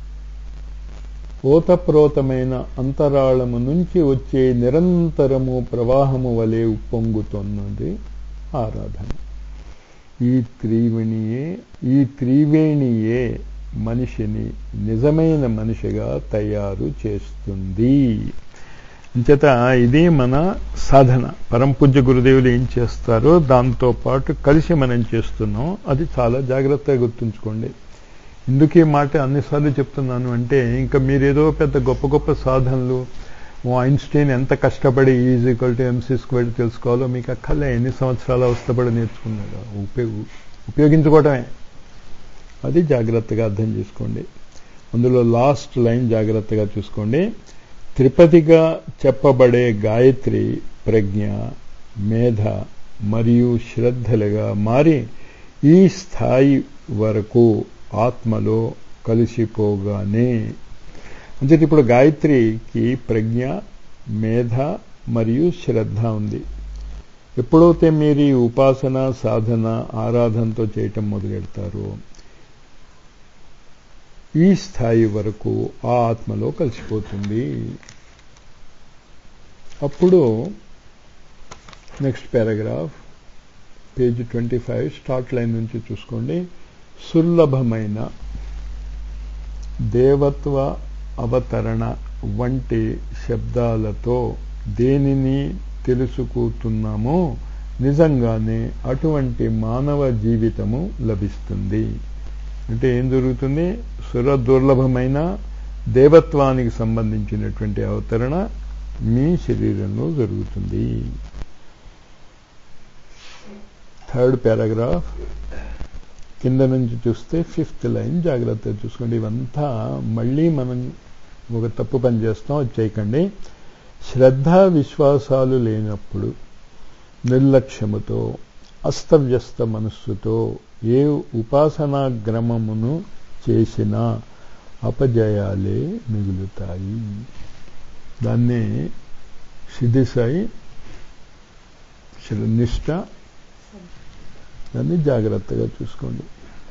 ఓతప్రోతమైన అంతరాళము నుంచి వచ్చే నిరంతరము ప్రవాహము వలె ఉప్పొంగుతున్నది ఆరాధన ఈ త్రివేణియే ఈ త్రివేణియే మనిషిని నిజమైన మనిషిగా తయారు చేస్తుంది అంచేత ఇది మన సాధన పరంపూజ్య గురుదేవులు ఏం చేస్తారో దాంతో పాటు కలిసి మనం చేస్తున్నాం అది చాలా జాగ్రత్తగా గుర్తుంచుకోండి ఎందుకు ఈ మాట అన్నిసార్లు చెప్తున్నాను అంటే ఇంకా మీరేదో పెద్ద గొప్ప గొప్ప సాధనలు ఐన్స్టీన్ ఎంత కష్టపడి is equal to M C square తెలుసుకోవాలో మీకు అక్కర్లే ఎన్ని సంవత్సరాల అవస్థపడి నేర్చుకున్నాడు ఉపయోగ ఉపయోగించుకోవటమే అది జాగ్రత్తగా అర్థం చేసుకోండి అందులో లాస్ట్ లైన్ జాగ్రత్తగా చూసుకోండి త్రిపదిగా చెప్పబడే గాయత్రి ప్రజ్ఞ మేధ మరియు శ్రద్ధలుగా మారి ఈ స్థాయి వరకు ఆత్మలో కలిసిపోగానే అంటే ఇప్పుడు గాయత్రికి ప్రజ్ఞ మేధ మరియు శ్రద్ధ ఉంది ఎప్పుడైతే మీరు ఈ ఉపాసన సాధన ఆరాధనతో చేయటం మొదలెడతారో ఈ స్థాయి వరకు ఆ ఆత్మలో కలిసిపోతుంది అప్పుడు next paragraph page twenty five start line నుంచి చూసుకోండి సులభమైన దేవత్వ అవతరణ వంటి శబ్దాలతో దేనిని తెలుసుకుంటున్నామో నిజంగానే అటువంటి మానవ జీవితము లభిస్తుంది అంటే ఏం జరుగుతుంది సుర దుర్లభమైన దేవత్వానికి సంబంధించినటువంటి అవతరణ మీ శరీరంలో జరుగుతుంది థర్డ్ పారాగ్రాఫ్ కింద నుంచి చూస్తే ఫిఫ్త్ లైన్ జాగ్రత్తగా చూసుకోండి ఇవంతా మళ్ళీ మనం ఒక తప్పు పని చేస్తాం అది చేయకండి శ్రద్ధ విశ్వాసాలు లేనప్పుడు నిర్లక్ష్యముతో అస్తవ్యస్త మనస్సుతో ఏ ఉపాసనా గ్రమమును చేసినా అపజయాలే మిగులుతాయి దాన్నే సిద్ధిసాయి నిష్ట దాన్ని జాగ్రత్తగా చూసుకోండి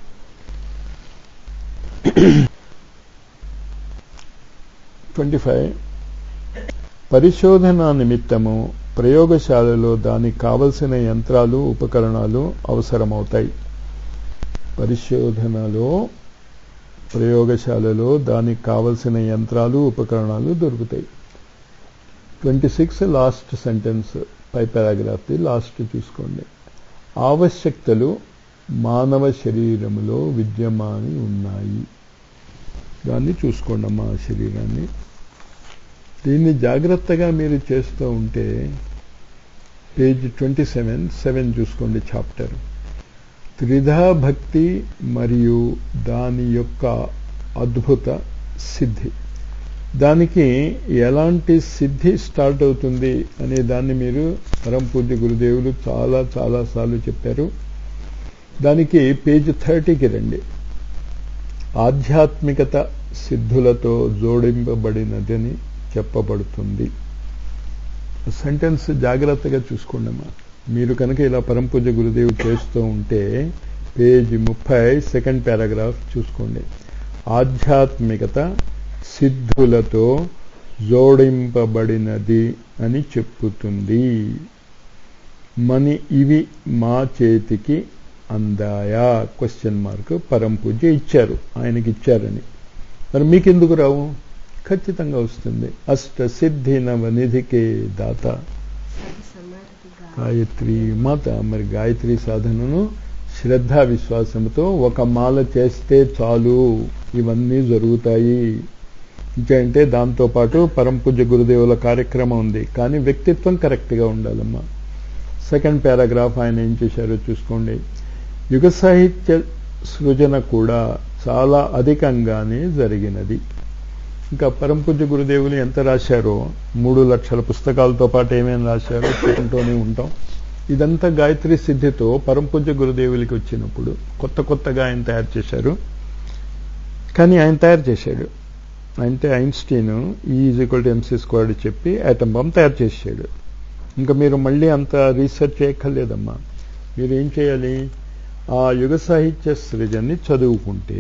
ట్వంటీ ఫైవ్ పరిశోధన నిమిత్తము ప్రయోగశాలలో దానికి కావలసిన యంత్రాలు ఉపకరణాలు అవసరమవుతాయి పరిశోధనలో ప్రయోగశాలలో దానికి కావలసిన యంత్రాలు ఉపకరణాలు దొరుకుతాయి ట్వంటీ సిక్స్ లాస్ట్ సెంటెన్స్ పై పారాగ్రాఫ్ది లాస్ట్ చూసుకోండి ఆవశ్యకతలు మానవ శరీరములో విద్యమాని ఉన్నాయి దాన్ని చూసుకోండి అమ్మా ఆ శరీరాన్ని దీన్ని జాగ్రత్తగా మీరు చేస్తూ ఉంటే పేజ్ ట్వంటీ సెవెన్ సెవెన్ చూసుకోండి చాప్టర్ త్రిధా భక్తి మరియు దాని యొక్క అద్భుత సిద్ధి దానికి ఎలాంటి సిద్ధి స్టార్ట్ అవుతుంది అనే దాన్ని మీరు పరం పూజ్య గురుదేవులు చాలా చాలా సార్లు చెప్పారు దానికి పేజ్ థర్టీకి రండి ఆధ్యాత్మికత సిద్ధులతో జోడింపబడినదని చెప్పబడుతుంది సెంటెన్స్ జాగ్రత్తగా చూసుకోండి అమ్మా మీరు కనుక ఇలా పరంపూజ గురుదేవు చేస్తూ ఉంటే పేజీ ముప్పై సెకండ్ పారాగ్రాఫ్ చూసుకోండి ఆధ్యాత్మికత సిద్ధులతో జోడింపబడినది అని చెప్పుతుంది మని ఇవి మా చేతికి అందాయా క్వశ్చన్ మార్క్ పరంపూజ ఇచ్చారు ఆయనకి ఇచ్చారని మరి మీకెందుకు రావు ఖచ్చితంగా వస్తుంది అష్ట సిద్ధి నవనిధికే దాత గాయత్రి మాత మరి గాయత్రి సాధనను శ్రద్ధ విశ్వాసంతో ఒక మాల చేస్తే చాలు ఇవన్నీ జరుగుతాయి ఇంకేంటే దాంతోపాటు పరంపూజ గురుదేవుల కార్యక్రమం ఉంది కానీ వ్యక్తిత్వం కరెక్ట్గా ఉండాలమ్మా సెకండ్ పారాగ్రాఫ్ ఆయన ఏం చేశారో చూసుకోండి యుగ సాహిత్య సృజన కూడా చాలా అధికంగానే జరిగినది ఇంకా పరంపూజ్య గురుదేవులు ఎంత రాశారో మూడు లక్షల పుస్తకాలతో పాటు ఏమేమి రాశారో చెప్పుకుంటూనే ఉంటాం ఇదంతా గాయత్రి సిద్ధితో పరంపూజ్య గురుదేవులకి వచ్చినప్పుడు కొత్త కొత్తగా ఆయన తయారు చేశారు కానీ ఆయన తయారు చేశాడు అంటే Einstein is equal to M C square చెప్పి యాటమ్ బాంబ్ తయారు చేసాడు ఇంకా మీరు మళ్ళీ అంత రీసెర్చ్ చేయక్కర్లేదమ్మా మీరు ఏం చేయాలి ఆ యుగ సాహిత్య సృజన్ని చదువుకుంటే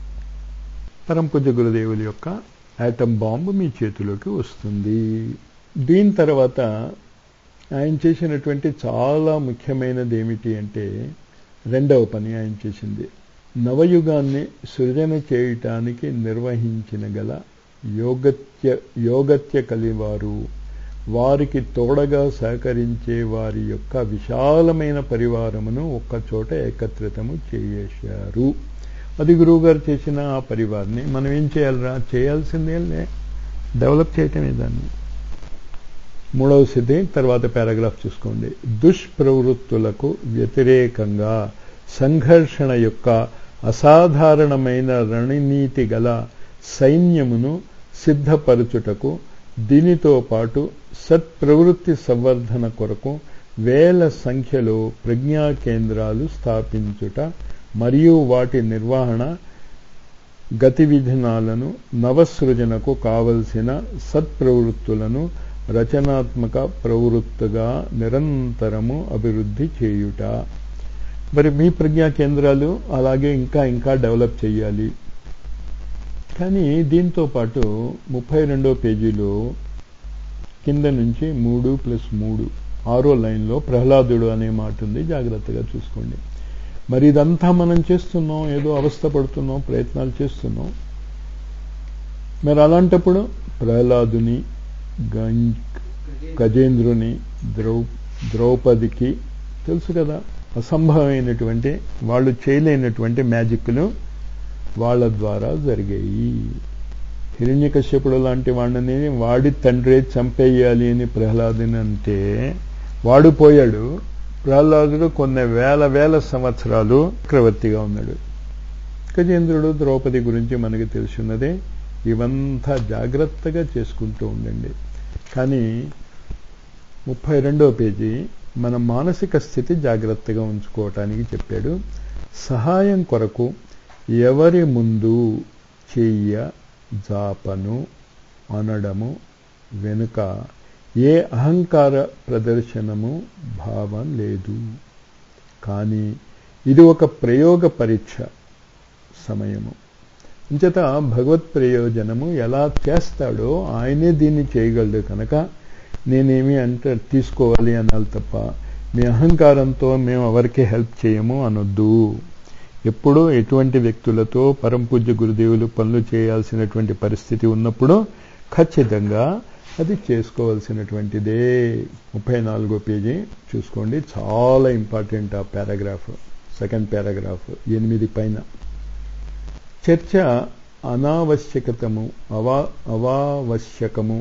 పరంపూజ్య గురుదేవుల యొక్క యాటమ్ బాంబు మీ చేతిలోకి వస్తుంది దీని తర్వాత ఆయన చేసినటువంటి చాలా ముఖ్యమైనది ఏమిటి అంటే రెండవ పని ఆయన చేసింది నవయుగాన్ని సృజన చేయటానికి నిర్వహించిన గల యోగత్య యోగత్య కలివారు వారికి తోడగా సహకరించే వారి యొక్క విశాలమైన పరివారమును ఒక్కచోట ఏకత్రితము చేశారు అది గురువుగారు చేసిన ఆ పరివార్ని మనం ఏం చేయాలరా చేయాల్సిందేలే డెవలప్ చేయటమే దాన్ని మూడవ సిద్ధి తర్వాత పారాగ్రాఫ్ చూసుకోండి దుష్ప్రవృత్తులకు వ్యతిరేకంగా సంఘర్షణ యొక్క అసాధారణమైన రణనీతి గల సైన్యమును సిద్ధపరచుటకు దీనితో పాటు సత్ప్రవృత్తి సంవర్ధన కొరకు వేల సంఖ్యలో ప్రజ్ఞా కేంద్రాలు స్థాపించుట మరియు వాటి నిర్వహణ గతివిధానాలను నవసృజనకు కావలసిన సత్ప్రవృత్తులను రచనాత్మక ప్రవృత్తిగా నిరంతరము అభివృద్ధి చేయుట మరి మీ ప్రజ్ఞా కేంద్రాలు అలాగే ఇంకా ఇంకా డెవలప్ చేయాలి కానీ దీంతో పాటు ముప్పై రెండో పేజీలో కింద నుంచి మూడు ప్లస్ మూడు ఆరో లైన్లో ప్రహ్లాదుడు అనే మాట ఉంది జాగ్రత్తగా చూసుకోండి మరి ఇదంతా మనం చేస్తున్నాం ఏదో అవస్థ పడుతున్నాం ప్రయత్నాలు చేస్తున్నాం మరి అలాంటప్పుడు ప్రహ్లాదుని గజేంద్రుని ద్రౌ ద్రౌపదికి తెలుసు కదా అసంభవమైనటువంటి వాళ్ళు చేయలేనటువంటి మ్యాజిక్లు వాళ్ళ ద్వారా జరిగాయి హిరణ్యకశ్యపుడు లాంటి వాడిని వాడి తండ్రే చంపేయాలి అని ప్రహ్లాదుని అంటే వాడు పోయాడు ప్రహ్లాదుడు కొన్ని వేల వేల సంవత్సరాలు చక్రవర్తిగా ఉన్నాడు గజేంద్రుడు ద్రౌపది గురించి మనకి తెలుసున్నదే ఇవంతా జాగ్రత్తగా చేసుకుంటూ ఉండండి కానీ ముప్పై రెండో పేజీ మన మానసిక స్థితి జాగ్రత్తగా ఉంచుకోవటానికి చెప్పాడు సహాయం కొరకు ఎవరి ముందు చెయ్య జాపను అనడము వెనుక ఏ అహంకార ప్రదర్శనము భావం లేదు కానీ ఇది ఒక ప్రయోగ పరీక్ష సమయము అంచేత భగవత్ ప్రయోజనము ఎలా చేస్తాడో ఆయనే దీన్ని చేయగలడు కనుక నేనేమి అంటే తీసుకోవాలి అనాలి తప్ప మీ అహంకారంతో మేము ఎవరికి హెల్ప్ చేయము అనొద్దు ఎప్పుడూ ఎటువంటి వ్యక్తులతో పరం పూజ్య గురుదేవులు పనులు చేయాల్సినటువంటి పరిస్థితి ఉన్నప్పుడు ఖచ్చితంగా అది చేసుకోవాల్సినటువంటిదే ముప్పై నాలుగో పేజీ చూసుకోండి చాలా ఇంపార్టెంట్ ఆ పారాగ్రాఫ్ సెకండ్ పారాగ్రాఫ్ ఎనిమిది పైన చర్చ అనావశ్యకతము అవా అవావశ్యకము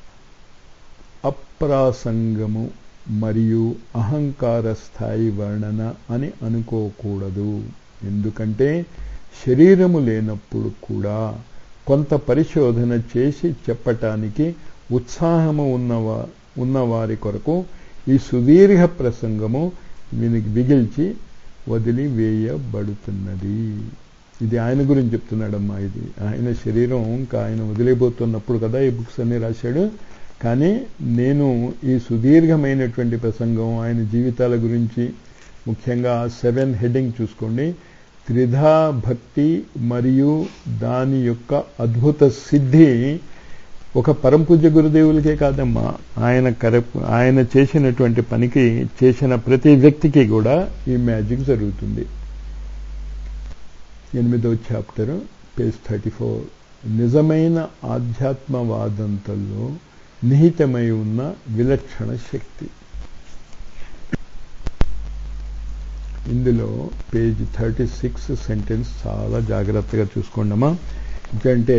అప్రాసంగము మరియు అహంకార స్థాయి వర్ణన అని అనుకోకూడదు ఎందుకంటే శరీరము లేనప్పుడు కూడా కొంత పరిశోధన చేసి చెప్పటానికి ఉత్సాహము ఉన్నవా ఉన్నవారి కొరకు ఈ సుదీర్ఘ ప్రసంగము వీనికి బిగిల్చి వదిలివేయబడుతున్నది ఇది ఆయన గురించి చెప్తున్నాడమ్మా ఇది ఆయన శరీరం ఇంకా ఆయన వదిలిపోతున్నప్పుడు కదా ఈ బుక్స్ అన్ని రాశాడు కానీ నేను ఈ సుదీర్ఘమైనటువంటి ప్రసంగం ఆయన జీవితాల గురించి ముఖ్యంగా సెవెన్ హెడ్డింగ్ చూసుకోండి త్రిధా భక్తి మరియు దాని యొక్క అద్భుత సిద్ధి ఒక పరంపూజ్య గురుదేవులకే కాదమ్మా ఆయన కర ఆయన చేసినటువంటి పనికి చేసిన ప్రతి వ్యక్తికి కూడా ఈ మ్యాజిక్ జరుగుతుంది ఎనిమిదవ చాప్టర్ పేజ్ థర్టీ ఫోర్ నిజమైన ఆధ్యాత్మవాదంతల్లో నిహితమై ఉన్న విలక్షణ శక్తి ఇందులో పేజ్ థర్టీ సిక్స్ సెంటెన్స్ చాలా జాగ్రత్తగా చూసుకోండమ్మా ఎందుకంటే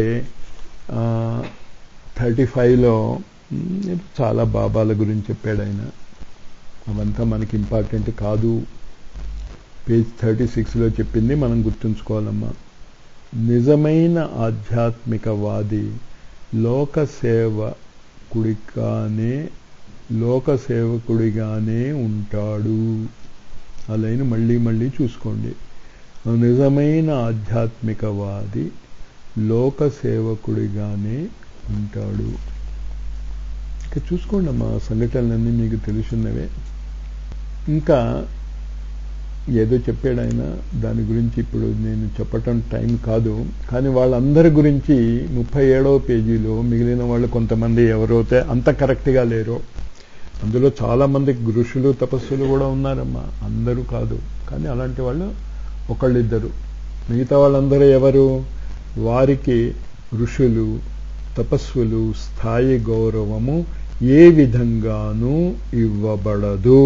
థర్టీ ఫైవ్లో చాలా బాబాల గురించి చెప్పాడు ఆయన అవంతా మనకి ఇంపార్టెంట్ కాదు పేజ్ థర్టీ సిక్స్లో చెప్పింది మనం గుర్తుంచుకోవాలమ్మా నిజమైన ఆధ్యాత్మికవాది లోక సేవకుడిగానే లోక సేవకుడిగానే ఉంటాడు ఆ లైన్ మళ్ళీ మళ్ళీ చూసుకోండి నిజమైన ఆధ్యాత్మికవాది లోక సేవకుడిగానే ఉంటాడు ఇక చూసుకోండి అమ్మా సంఘటనలన్నీ మీకు తెలుసున్నవే ఇంకా ఏదో చెప్పాడు ఆయన దాని గురించి ఇప్పుడు నేను చెప్పటం టైం కాదు కానీ వాళ్ళందరి గురించి ముప్పై ఏడవ పేజీలో మిగిలిన వాళ్ళు కొంతమంది ఎవరైతే అంత కరెక్ట్గా లేరో అందులో చాలా మంది ఋషులు తపస్సులు కూడా ఉన్నారమ్మా అందరూ కాదు కానీ అలాంటి వాళ్ళు ఒకళ్ళిద్దరు మిగతా వాళ్ళందరూ ఎవరు వారికి ఋషులు తపస్సులు స్థాయి గౌరవము ఏ విధంగానూ ఇవ్వబడదు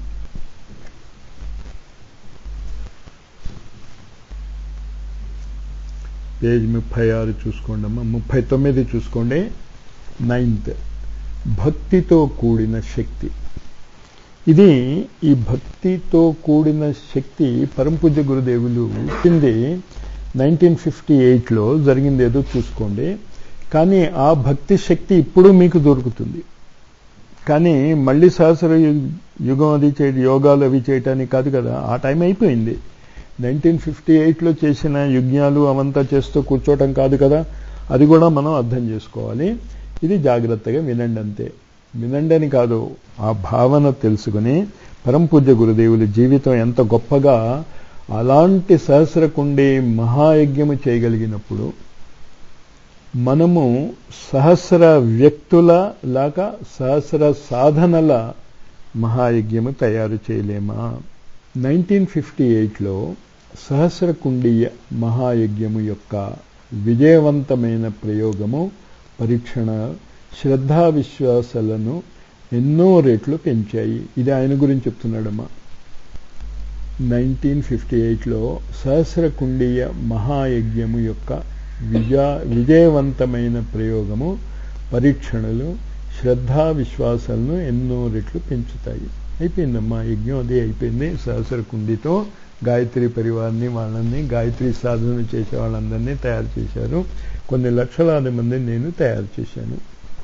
పేజ్ ముప్పై ఆరు చూసుకోండి అమ్మా ముప్పై తొమ్మిది చూసుకోండి నైన్త్ భక్తితో కూడిన శక్తి ఇది ఈ భక్తితో కూడిన శక్తి పరంపూజ్య గురుదేవులు ఇచ్చింది నైన్టీన్ ఫిఫ్టీ ఎయిట్లో జరిగింది ఏదో చూసుకోండి కానీ ఆ భక్తి శక్తి ఇప్పుడు మీకు దొరుకుతుంది కానీ మళ్ళీ సహస్ర యుగం అది చేయ యోగాలు అవి చేయటానికి కాదు కదా ఆ టైం అయిపోయింది నైన్టీన్ ఫిఫ్టీ ఎయిట్లో చేసిన యజ్ఞాలు అవంతా చేస్తూ కూర్చోవటం కాదు కదా అది కూడా మనం అర్థం చేసుకోవాలి ఇది జాగ్రత్తగా వినండి అంతే వినండి అని కాదు ఆ భావన తెలుసుకుని పరంపూజ్య గురుదేవుల జీవితం ఎంత గొప్పగా అలాంటి సహస్రకుండే మహాయజ్ఞము చేయగలిగినప్పుడు మనము సహస్ర వ్యక్తుల లాగా సహస్ర సాధనల మహాయజ్ఞము తయారు చేయలేమా నైన్టీన్ ఫిఫ్టీ ఎయిట్లో సహస్రకుండీయ మహాయజ్ఞము యొక్క విజయవంతమైన ప్రయోగము పరీక్షణ శ్రద్ధా విశ్వాసాలను ఎన్నో రేట్లు పెంచాయి ఇది ఆయన గురించి చెప్తున్నాడమ్మా నైన్టీన్ ఫిఫ్టీ ఎయిట్లో సహస్రకుండీయ మహాయజ్ఞము యొక్క విజయ విజయవంతమైన ప్రయోగము పరీక్షణలు శ్రద్ధా విశ్వాసాలను ఎన్నో రెట్లు పెంచుతాయి అయిపోయిందమ్మా యజ్ఞం అది అయిపోయింది సహస్రకుండితో గాయత్రి పరివారాన్ని వాళ్ళని గాయత్రి సాధన చేసే వాళ్ళందరినీ తయారు చేశారు కొన్ని లక్షలాది మంది నేను తయారు చేశాను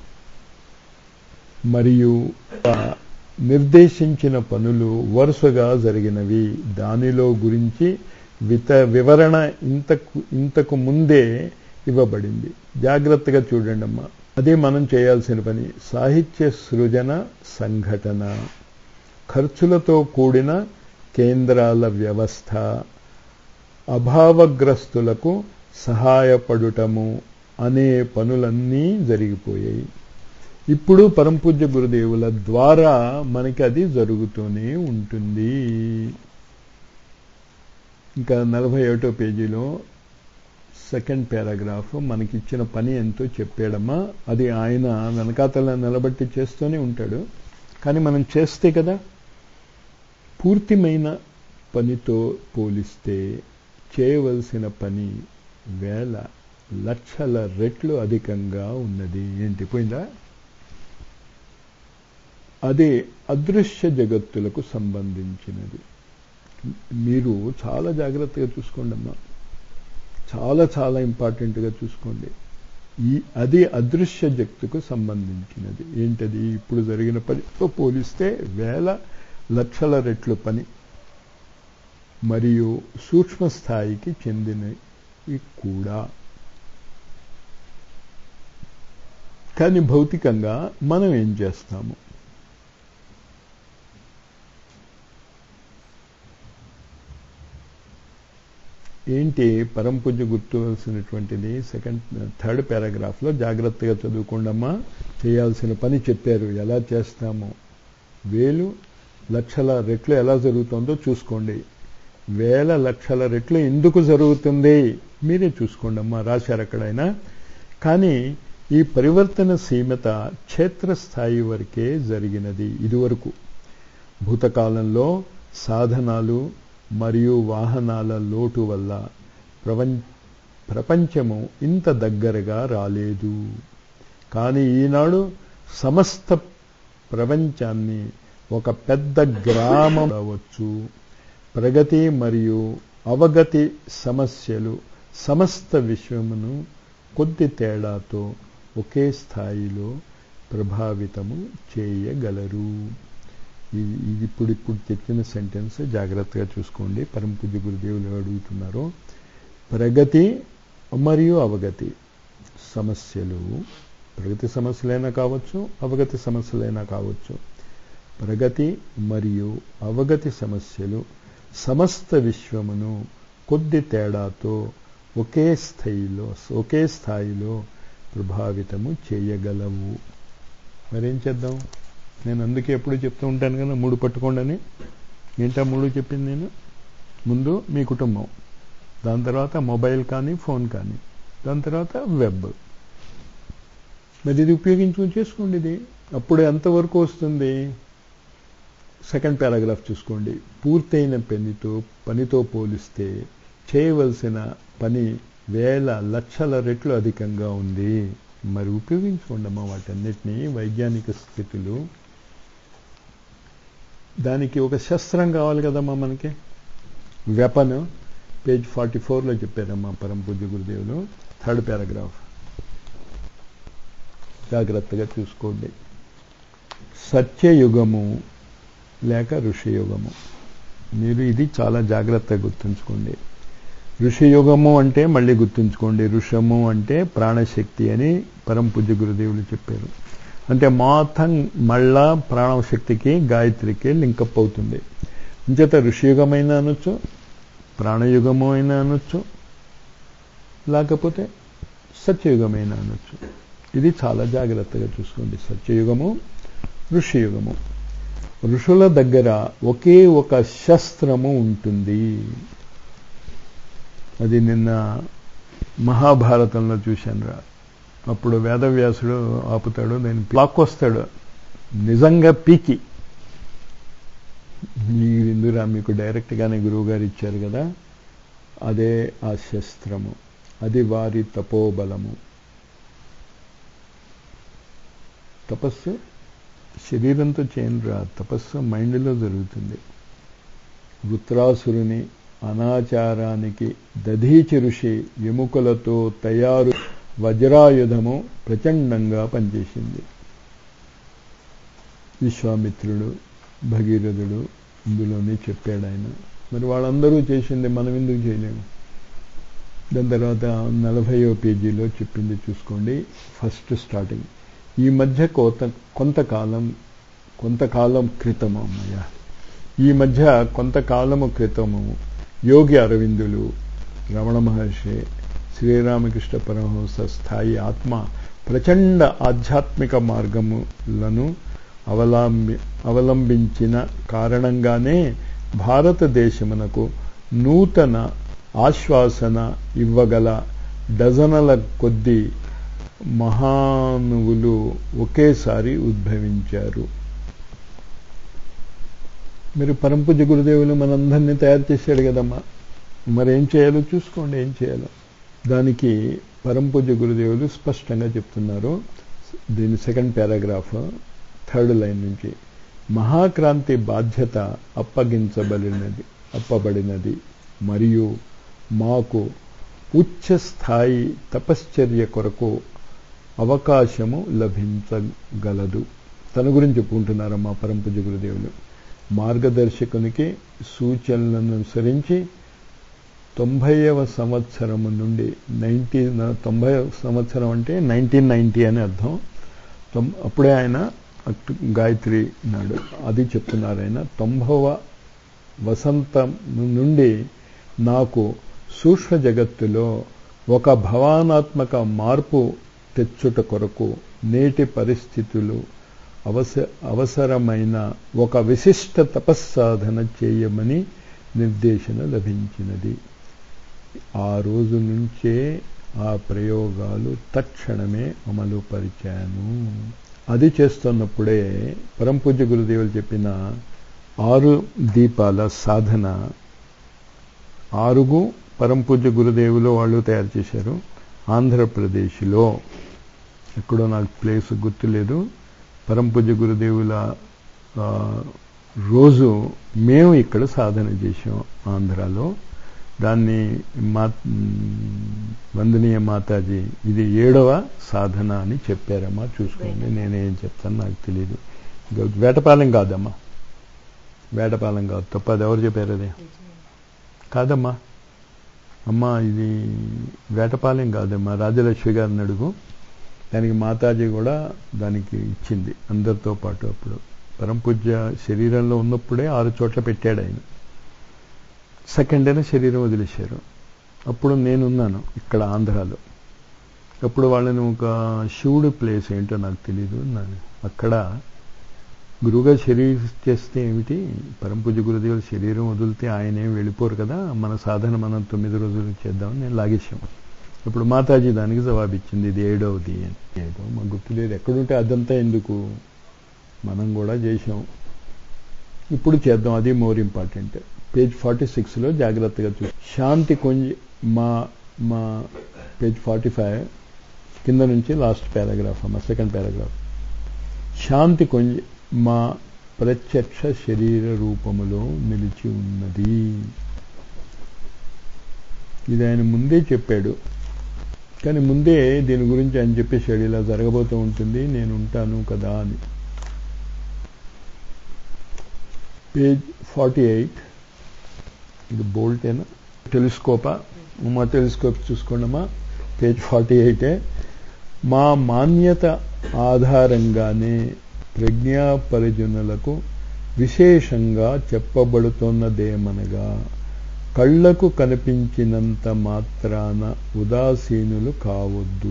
మరియు నిర్దేశించిన పనులు వరుసగా జరిగినవి దానిలో గురించి విత వివరణ ఇంతకు ఇంతకు ముందే ఇవ్వబడింది జాగ్రత్తగా చూడండి అమ్మా అదే మనం చేయాల్సిన పని సాహిత్య సృజన సంఘటన ఖర్చులతో కూడిన కేంద్రాల వ్యవస్థ అభావగ్రస్తులకు సహాయపడుటము అనే పనులన్నీ జరిగిపోయాయి ఇప్పుడు పరంపూజ్య గురుదేవుల ద్వారా మనకి అది జరుగుతూనే ఉంటుంది ఇంకా నలభై ఒకటో పేజీలో సెకండ్ పారాగ్రాఫ్ మనకిచ్చిన పని ఎంతో చెప్పాడమ్మా అది ఆయన వెనకాతల నిలబట్టి చేస్తూనే ఉంటాడు కానీ మనం చేస్తే కదా పూర్తిమైన పనితో పోలిస్తే చేయవలసిన పని వేల లక్షల రెట్లు అధికంగా ఉన్నది ఏంటి పోయిందా అదే అదృశ్య జగత్తులకు సంబంధించినది మీరు చాలా జాగ్రత్తగా చూసుకోండి అమ్మా చాలా చాలా ఇంపార్టెంట్గా చూసుకోండి ఈ అది అదృశ్య జగత్తుకు సంబంధించినది ఏంటది ఇప్పుడు జరిగిన పనితో పోలిస్తే వేల లక్షల రెట్లు పని మరియు సూక్ష్మ స్థాయికి చెందినవి కూడా కానీ భౌతికంగా మనం ఏం చేస్తాము ఏంటి పరంపూజ గుర్తువలసినటువంటిది సెకండ్ థర్డ్ పారాగ్రాఫ్లో జాగ్రత్తగా చదువుకోండమ్మా చేయాల్సిన పని చెప్పారు ఎలా చేస్తాము వేలు లక్షల రెట్లు ఎలా జరుగుతుందో చూసుకోండి వేల లక్షల రెట్లు ఎందుకు జరుగుతుంది మీరే చూసుకోండి అమ్మా రాశారు అక్కడైనా కానీ ఈ పరివర్తన సీమత క్షేత్రస్థాయి వరకే జరిగినది ఇదివరకు భూతకాలంలో సాధనాలు మరియు వాహనాల లోటు వల్ల ప్రపంచ ప్రపంచము ఇంత దగ్గరగా రాలేదు కానీ ఈనాడు సమస్త ప్రపంచాన్ని ఒక పెద్ద గ్రామం అవచ్చు ప్రగతి మరియు అవగతి సమస్యలు సమస్త విశ్వమును కొద్ది తేడాతో ఒకే స్థాయిలో ప్రభావితము చేయగలరు ఇది ఇది ఇప్పుడు ఇప్పుడు చెప్పిన సెంటెన్స్ జాగ్రత్తగా చూసుకోండి పరంపూజ్య గురుదేవులు అడుగుతున్నారు ప్రగతి మరియు అవగతి సమస్యలు ప్రగతి సమస్యలైనా కావచ్చు అవగతి సమస్యలైనా కావచ్చు ప్రగతి మరియు అవగతి సమస్యలు సమస్త విశ్వమును కొద్ది తేడాతో ఒకే స్థాయిలో ఒకే స్థాయిలో ప్రభావితము చేయగలవు మరేం చేద్దాం నేను అందుకే ఎప్పుడు చెప్తూ ఉంటాను కదా మూడు పట్టుకోండి అని ఏంటా మూడు చెప్పింది నేను ముందు మీ కుటుంబం దాని తర్వాత మొబైల్ కానీ ఫోన్ కానీ దాని తర్వాత వెబ్ మరి ఇది ఉపయోగించుకుని చేసుకోండి ఇది అప్పుడు ఎంతవరకు వస్తుంది సెకండ్ పారాగ్రాఫ్ చూసుకోండి పూర్తయిన పనితో పనితో పోలిస్తే చేయవలసిన పని వేల లక్షల రెట్లు అధికంగా ఉంది మరి ఉపయోగించుకోండి అమ్మా వాటన్నిటినీ వైజ్ఞానిక స్థితులు దానికి ఒక శస్త్రం కావాలి కదమ్మా మనకి వెపన్ పేజ్ ఫార్టీ ఫోర్లో చెప్పారమ్మా పరం పూజ్య గురుదేవులు థర్డ్ పారాగ్రాఫ్ జాగ్రత్తగా చూసుకోండి సత్యయుగము లేక ఋషియుగము మీరు ఇది చాలా జాగ్రత్తగా గుర్తుంచుకోండి ఋషియుగము అంటే మళ్ళీ గుర్తుంచుకోండి ఋషము అంటే ప్రాణశక్తి అని పరం పూజ్య గురుదేవులు చెప్పారు అంటే మొత్తం మళ్ళా ప్రాణశక్తికి గాయత్రికి లింకప్ అవుతుంది అంచేత ఋషియుగమైనా అనొచ్చు ప్రాణయుగము అయినా అనొచ్చు లేకపోతే సత్యయుగమైనా అనొచ్చు ఇది చాలా జాగ్రత్తగా చూసుకోండి సత్యయుగము ఋషియుగము ఋషుల దగ్గర ఒకే ఒక శస్త్రము ఉంటుంది అది నిన్న మహాభారతంలో చూశాను రా అప్పుడు వేదవ్యాసుడు ఆపుతాడు నేను లాక్కొస్తాడు నిజంగా పీకి మీరిందురా మీకు డైరెక్ట్గానే గురువు గారు ఇచ్చారు కదా అదే ఆ శస్త్రము అది వారి తపోబలము తపస్సు శరీరంతో చేయనురా తపస్సు మైండ్లో జరుగుతుంది వృత్రాసురుని అనాచారానికి దధీచి ఋషి ఎముకలతో తయారు వజ్రాయుధము ప్రచండంగా పనిచేసింది విశ్వామిత్రుడు భగీరథుడు ఇందులోనే చెప్పాడు ఆయన మరి వాళ్ళందరూ చేసింది మనం ఎందుకు చేయలేము దాని తర్వాత నలభైవ పేజీలో చెప్పింది చూసుకోండి ఫస్ట్ స్టార్టింగ్ ఈ మధ్య కొంత కొంతకాలం కొంతకాలం క్రితము అమ్మయ్య ఈ మధ్య కొంతకాలము క్రితము యోగి అరవిందులు రమణ మహర్షి శ్రీరామకృష్ణ పరమహంస స్థాయి ఆత్మ ప్రచండ ఆధ్యాత్మిక మార్గములను అవలంబి అవలంబించిన కారణంగానే భారతదేశమునకు నూతన ఆశ్వాసన ఇవ్వగల డజనల కొద్ది మహానువులు ఒకేసారి ఉద్భవించారు మీరు పరంపూజ గురుదేవులు మనందరినీ తయారు చేశాడు కదమ్మా మరి ఏం చేయాలో చూసుకోండి ఏం చేయాలో దానికి పరంపూజ గురుదేవులు స్పష్టంగా చెప్తున్నారు దీని సెకండ్ పారాగ్రాఫ్ థర్డ్ లైన్ నుంచి మహాక్రాంతి బాధ్యత అప్పగించబడినది అప్పబడినది మరియు మాకు ఉచ్చ స్థాయి తపశ్చర్య కొరకు అవకాశము లభించగలదు తన గురించి చెప్పుకుంటున్నారు మా పరంపూజ గురుదేవులు మార్గదర్శకునికి సూచనలను అనుసరించి తొంభైవ సంవత్సరము నుండి నైన్టీ తొంభై సంవత్సరం అంటే నైన్టీన్ నైన్టీ అని అర్థం అప్పుడే ఆయన గాయత్రి నాడు అది చెప్తున్నారు ఆయన తొంభవ వసంతం నుండి నాకు సూక్ష్మ జగత్తులో ఒక భవానాత్మక మార్పు తెచ్చుట కొరకు నేటి పరిస్థితులు అవస అవసరమైన ఒక విశిష్ట తపస్సాధన చేయమని నిర్దేశన లభించినది ఆ రోజు నుంచే ఆ ప్రయోగాలు తక్షణమే అమలు పరిచాను అది చేస్తున్నప్పుడే పరంపూజ్య గురుదేవులు చెప్పిన ఆరు దీపాల సాధన ఆరుగు పరంపూజ్య గురుదేవులు వాళ్ళు తయారు చేశారు ఆంధ్రప్రదేశ్లో ఎక్కడో నాకు ప్లేస్ గుర్తులేదు పరంపూజ్య గురుదేవుల రోజు మేము ఇక్కడ సాధన చేసాం ఆంధ్రాలో దాన్ని మా వందనీయ మాతాజీ ఇది ఏడవ సాధన అని చెప్పారమ్మా చూసుకోండి నేనేం చెప్తాను నాకు తెలియదు ఇంకా వేటపాలెం కాదమ్మా వేటపాలెం కాదు తప్ప అది ఎవరు చెప్పారు అది కాదమ్మా అమ్మా ఇది వేటపాలెం కాదమ్మా రాజలక్ష్మి గారిని అడుగు దానికి మాతాజీ కూడా దానికి ఇచ్చింది అందరితో పాటు అప్పుడు పరంపూజ్య శరీరంలో ఉన్నప్పుడే ఆరు చోట్ల పెట్టాడు ఆయన సెకండ్ అయినా శరీరం వదిలేశారు అప్పుడు నేనున్నాను ఇక్కడ ఆంధ్రాలో అప్పుడు వాళ్ళని ఒక శివుడు ప్లేస్ ఏంటో నాకు తెలియదు నాను అక్కడ గురువుగా శరీరం చేస్తే ఏమిటి పరంపూజ గురుదేవుల శరీరం వదిలితే ఆయన ఏం వెళ్ళిపోరు కదా మన సాధన మనం తొమ్మిది రోజులు చేద్దామని నేను లాగేశాం ఇప్పుడు మాతాజీ దానికి జవాబిచ్చింది ఇది ఏడవది అని ఏదో మాకు గుర్తులేదు ఎక్కడుంటే అదంతా ఎందుకు మనం కూడా చేసాం ఇప్పుడు చేద్దాం అది మోర్ ఇంపార్టెంట్ పేజ్ ఫార్టీ సిక్స్లో జాగ్రత్తగా చూ శాంతి కొంజి మా మా పేజ్ ఫార్టీ ఫైవ్ కింద నుంచి లాస్ట్ పారాగ్రాఫ్ అమ్మ సెకండ్ పారాగ్రాఫ్ శాంతి కొంజి మా ప్రత్యక్ష శరీర రూపములో నిలిచి ఉన్నది ఇది ఆయన ముందే చెప్పాడు కానీ ముందే దీని గురించి ఆయన చెప్పేశాడు ఇలా జరగబోతూ ఉంటుంది నేను ఉంటాను కదా అని పేజ్ ఫార్టీ ఎయిట్ ఇది బోల్టేనా టెలిస్కోపా మా టెలిస్కోప్ చూసుకోండమ్మా పేజ్ ఫార్టీ ఎయిటే మా మాన్యత ఆధారంగానే ప్రజ్ఞాపరిజనులకు విశేషంగా చెప్పబడుతున్నదేమనగా కళ్లకు కనిపించినంత మాత్రాన ఉదాసీనులు కావద్దు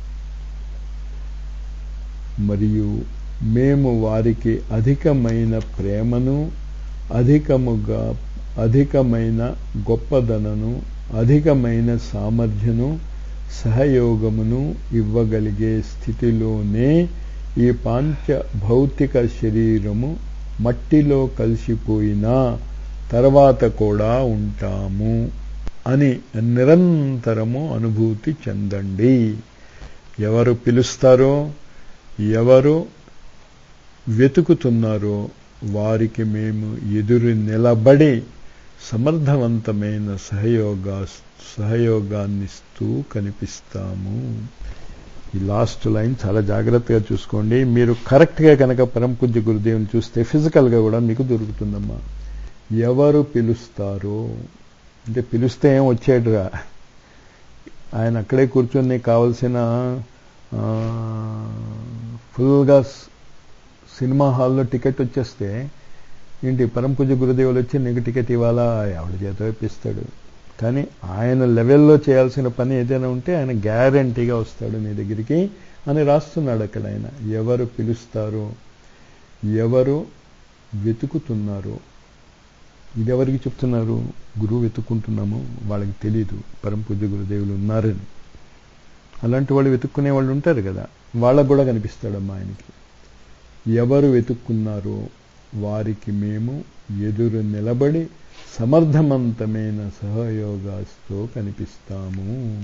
మరియు మేము వారికి అధికమైన ప్రేమను అధికముగా అధికమైన గొప్పదనను అధికమైన సామర్థ్యను సహయోగమును ఇవ్వగలిగే స్థితిలోనే ఈ పాంచ భౌతిక శరీరము మట్టిలో కలిసిపోయినా తర్వాత కూడా ఉంటాము అని నిరంతరము అనుభూతి చెందండి ఎవరు పిలుస్తారో ఎవరు వెతుకుతున్నారో వారికి మేము ఎదురు నిలబడి సమర్థవంతమైన సహయోగా సహయోగాన్నిస్తూ కనిపిస్తాము ఈ లాస్ట్ లైన్ చాలా జాగ్రత్తగా చూసుకోండి మీరు కరెక్ట్గా కనుక పరంపూజ్య గురుదేవుని చూస్తే ఫిజికల్గా కూడా మీకు దొరుకుతుందమ్మా ఎవరు పిలుస్తారో అంటే పిలిస్తే ఏం వచ్చేటుగా ఆయన అక్కడే కూర్చొని నీకు కావలసిన ఆ, ఫుల్గా స్- సినిమా హాల్లో టికెట్ వచ్చేస్తే ఏంటి పరమ పూజ గురుదేవులు వచ్చి నీకు టికెట్ ఇవ్వాలా ఎవరి చేత ఇప్పిస్తాడు కానీ ఆయన లెవెల్లో చేయాల్సిన పని ఏదైనా ఉంటే ఆయన గ్యారంటీగా వస్తాడు నీ దగ్గరికి అని రాస్తున్నాడు అక్కడ ఆయన ఎవరు పిలుస్తారు ఎవరు వెతుకుతున్నారు ఇది ఎవరికి చెప్తున్నారు గురువు వెతుక్కుంటున్నాము వాళ్ళకి తెలీదు పరమ పూజ్య గురుదేవులు ఉన్నారని అలాంటి వాళ్ళు వెతుక్కునే వాళ్ళు ఉంటారు కదా వాళ్ళకు కూడా కనిపిస్తాడమ్మా ఆయనకి ఎవరు వెతుక్కున్నారో వారికి మేము ఎదురు నిలబడి సమర్థవంతమైన సహయోగాస్తో కనిపిస్తాము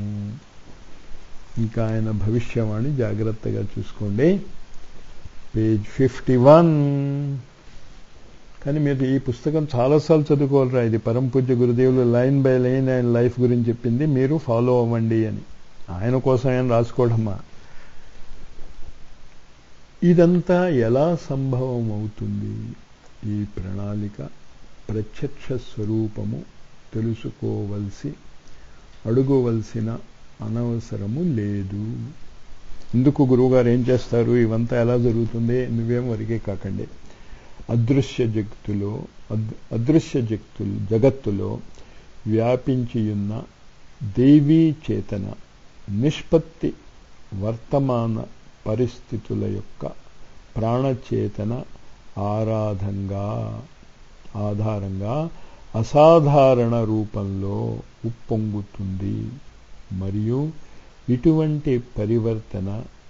ఇంకా ఆయన భవిష్యవాణి జాగ్రత్తగా చూసుకోండి పేజ్ ఫిఫ్టీ వన్ కానీ మీరు ఈ పుస్తకం చాలాసార్లు చదువుకోవాలరా ఇది పరమ పూజ్య గురుదేవులు లైన్ బై లైన్ ఆయన లైఫ్ గురించి చెప్పింది మీరు ఫాలో అవ్వండి అని ఆయన కోసం ఆయన రాసుకోవడమా ఇదంతా ఎలా సంభవం అవుతుంది ఈ ప్రణాళిక ప్రత్యక్ష స్వరూపము తెలుసుకోవలసి అడుగవలసిన అనవసరము లేదు ఇందుకు గురువుగారు ఏం చేస్తారు ఇవంతా ఎలా జరుగుతుంది నువ్వేం వరకే కాకండి అదృశ్య జగత్తులో అద్- అదృశ్య జగత్తులు జగత్తులో వ్యాపించియున్న దేవీ చేతన నిష్పత్తి వర్తమాన పరిస్థితుల యొక్క ప్రాణచేతన ఆరాధంగా ఆధారంగా అసాధారణ రూపంలో ఉప్పొంగుతుంది మరియు ఇటువంటి పరివర్తన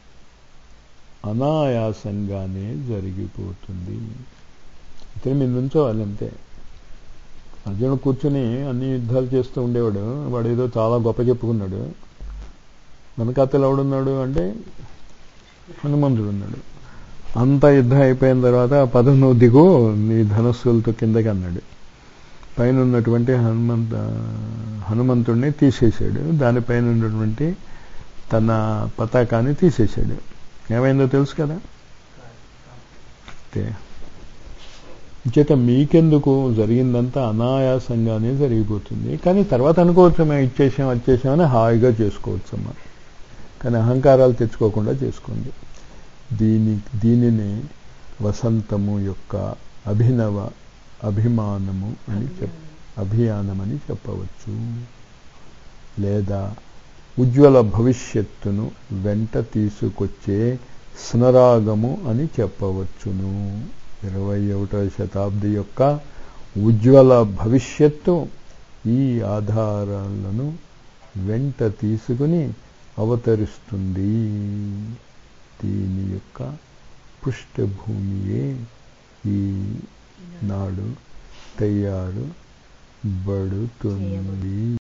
అనాయాసంగానే జరిగిపోతుంది ఇతను మీద నుంచోవాలంతే అర్జునుడు కూర్చుని అన్ని యుద్ధాలు చేస్తూ ఉండేవాడు వాడు ఏదో చాలా గొప్ప చెప్పుకున్నాడు వెనకాతలు ఎవడున్నాడు అంటే హనుమంతుడు ఉన్నాడు అంత యుద్ధం అయిపోయిన తర్వాత ఆ పదం నువ్వు దిగు నీ ధనస్సులతో కిందకి అన్నాడు పైన ఉన్నటువంటి హనుమంత హనుమంతుడిని తీసేశాడు దానిపైన ఉన్నటువంటి తన పతాకాన్ని తీసేశాడు ఏమైందో తెలుసు కదా అంతే చేత మీకెందుకు జరిగిందంతా అనాయాసంగానే జరిగిపోతుంది కానీ తర్వాత అనుకోవచ్చు మేము ఇచ్చేసాం వచ్చేసామని హాయిగా చేసుకోవచ్చు అమ్మా కానీ అహంకారాలు తెచ్చుకోకుండా చేసుకోండి దీని దీనిని వసంతము యొక్క అభినవ అభిమానము అని చెప్ అభియానమని చెప్పవచ్చు లేదా ఉజ్వల భవిష్యత్తును వెంట తీసుకొచ్చే స్నరాగము అని చెప్పవచ్చును ఇరవై ఒకటవ శతాబ్ది యొక్క ఉజ్వల భవిష్యత్తు ఈ ఆధారాలను వెంట తీసుకుని అవతరిస్తుంది దీని యొక్క పృష్ఠభూమియే ఈ నాడు తయారు బడుతుంది